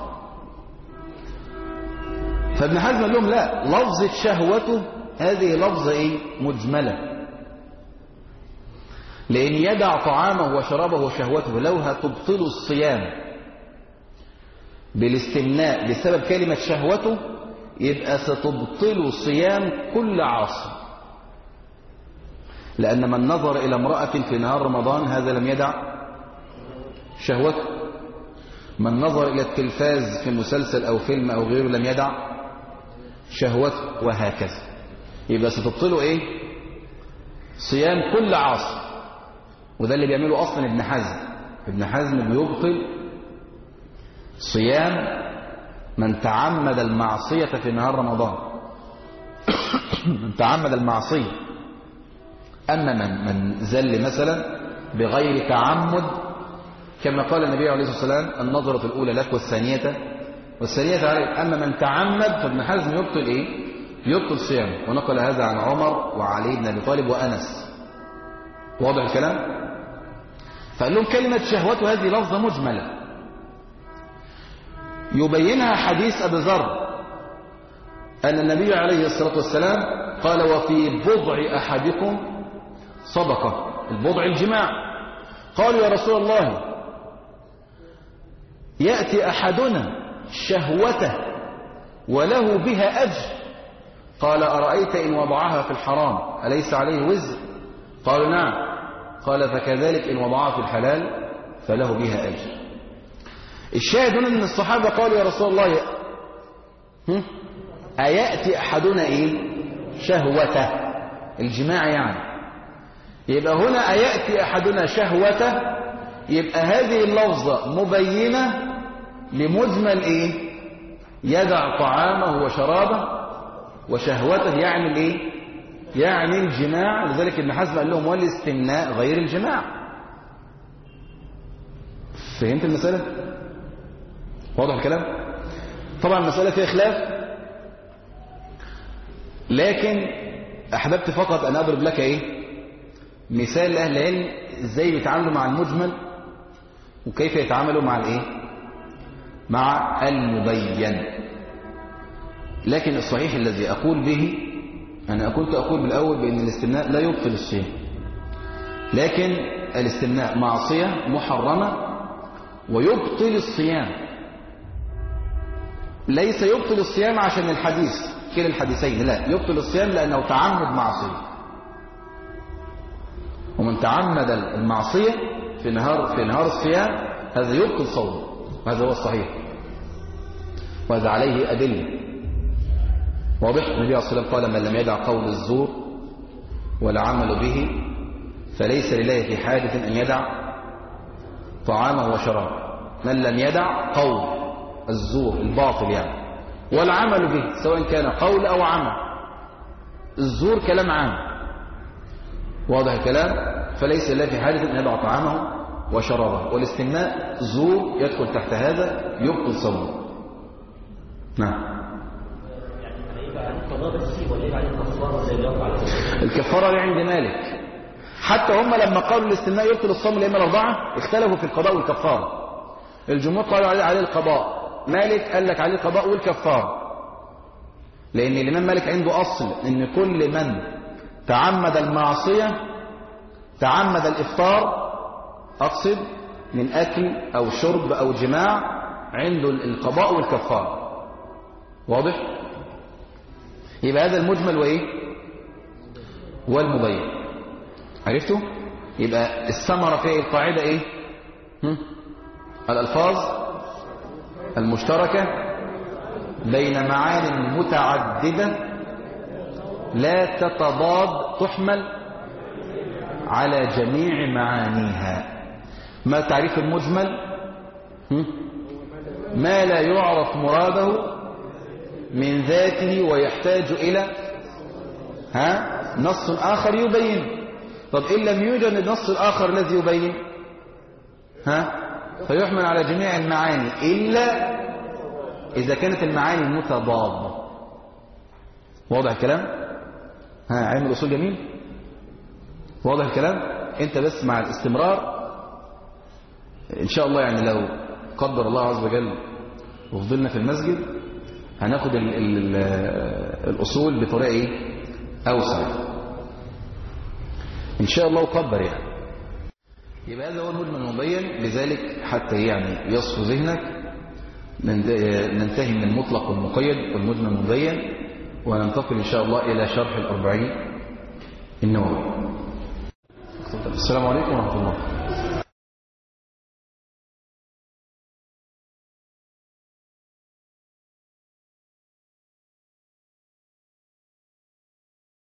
فابن حزم قال لهم لا لفظة شهوته هذه لفظة ايه مجملة لأن يدع طعامه وشرابه وشهوته لو هتبطل الصيام بالاستمناء بسبب كلمة شهوته يبقى ستبطل صيام كل عاصي لأن من نظر إلى امرأة في نهار رمضان هذا لم يدع شهوته من نظر إلى التلفاز في مسلسل أو فيلم أو غيره لم يدع شهوته وهكذا يبقى ستبطله إيه صيام كل عاصي وده اللي بيعمله أصلا ابن حزم ابن حزم بيبطل صيام من تعمد المعصية في نهار رمضان من تعمد المعصية أما من, من زل مثلا بغير تعمد كما قال النبي عليه الصلاة والسلام النظرة الأولى لك والثانية والثانية عليك أما من تعمد فابن حزم يبطل إيه يبطل صيامه ونقل هذا عن عمر وعلي بن أبي طالب وأنس واضح الكلام فقال لهم كلمة شهوته هذه لفظة مجملة يبينها حديث أبي ذر أن النبي عليه الصلاة والسلام قال وفي بضع أحدكم صدقة البضع الجماع قالوا يا رسول الله يأتي أحدنا شهوته وله بها أجر قال أرأيت إن وضعها في الحرام أليس عليه وزر قالوا نعم قال فكذلك إن وضعها في الحلال فله بها أجر الشاهد هنا ان الصحابة قالوا يا رسول الله هم؟ أيأتي أحدنا إيه شهوته الجماع يعني يبقى هنا أيأتي أحدنا شهوته يبقى هذه اللفظة مبينة لمجمل إيه يدع طعامه وشرابه وشهوته يعني الإيه يعني الجماع لذلك ابن حزم قال لهم والاستمناء غير الجماع فهمت المسألة واضح الكلام طبعا المسألة فيها خلاف لكن أحببت فقط أن أضرب لك إيه مثال لأهل العلم إزاي بيتعاملوا مع المجمل وكيف يتعاملوا مع الإيه مع المبين لكن الصحيح الذي أقول به أنا كنت أقول بالأول بأن الاستمناء لا يبطل الصيام لكن الاستمناء معصية محرمة ويبطل الصيام ليس يبطل الصيام عشان الحديث كلا الحديثين لا يبطل الصيام لأنه تعمد معصية ومن تعمد المعصية في نهار في نهار الصيام هذا يبطل صومه وهذا هو الصحيح وهذا عليه أدلة واضح النبي عليه الصلاة والسلام قال من لم يدع قول الزور ولا عمل به فليس لله في حاجة أن يدع طعامه وشرابه من لم يدع قول الزور الباطل يعني والعمل به سواء كان قول أو عمل الزور كلام عام واضح الكلام فليس لله في حاجة أن يدع طعامه وشرابه والاستمناء زور يدخل تحت هذا يبطل صومه نعم الكفارة اللي عند مالك حتى هم لما قالوا الاستمناء يبطل الصوم الأئمة الأربعة اختلفوا في القضاء والكفارة الجمهور قالوا عليه عليه القضاء مالك قال لك عليه القضاء والكفارة لأن الإمام مالك عنده أصل أن كل من تعمد المعصية تعمد الإفطار أقصد من أكل أو شرب أو جماع عنده القضاء والكفارة واضح؟ يبقى هذا المجمل وإيه؟ والمبين عرفتوا؟ يبقى الثمرة في القاعدة إيه؟ هم؟ الألفاظ المشتركة بين معان متعددة لا تتضاد تحمل على جميع معانيها ما تعريف المجمل ما لا يعرف مراده من ذاته ويحتاج إلى ها نص آخر يبين طب إن لم يوجد النص الآخر الذي يبين ها فيحمل على جميع المعاني إلا إذا كانت المعاني متضادة واضح الكلام ها علم الأصول جميل واضح الكلام انت بس مع الاستمرار ان شاء الله يعني لو قدر الله عز وجل وفضلنا في المسجد هناخد ال ال الأصول بطريقة ايه أوسع إن شاء الله وقدر يعني يبقى هذا هو المجمل المبين لذلك حتى يعني يصفو ذهنك ننتهي من المطلق والمقيد والمجمل المبين وننتقل إن شاء الله إلى شرح الأربعين النووي السلام عليكم ورحمة الله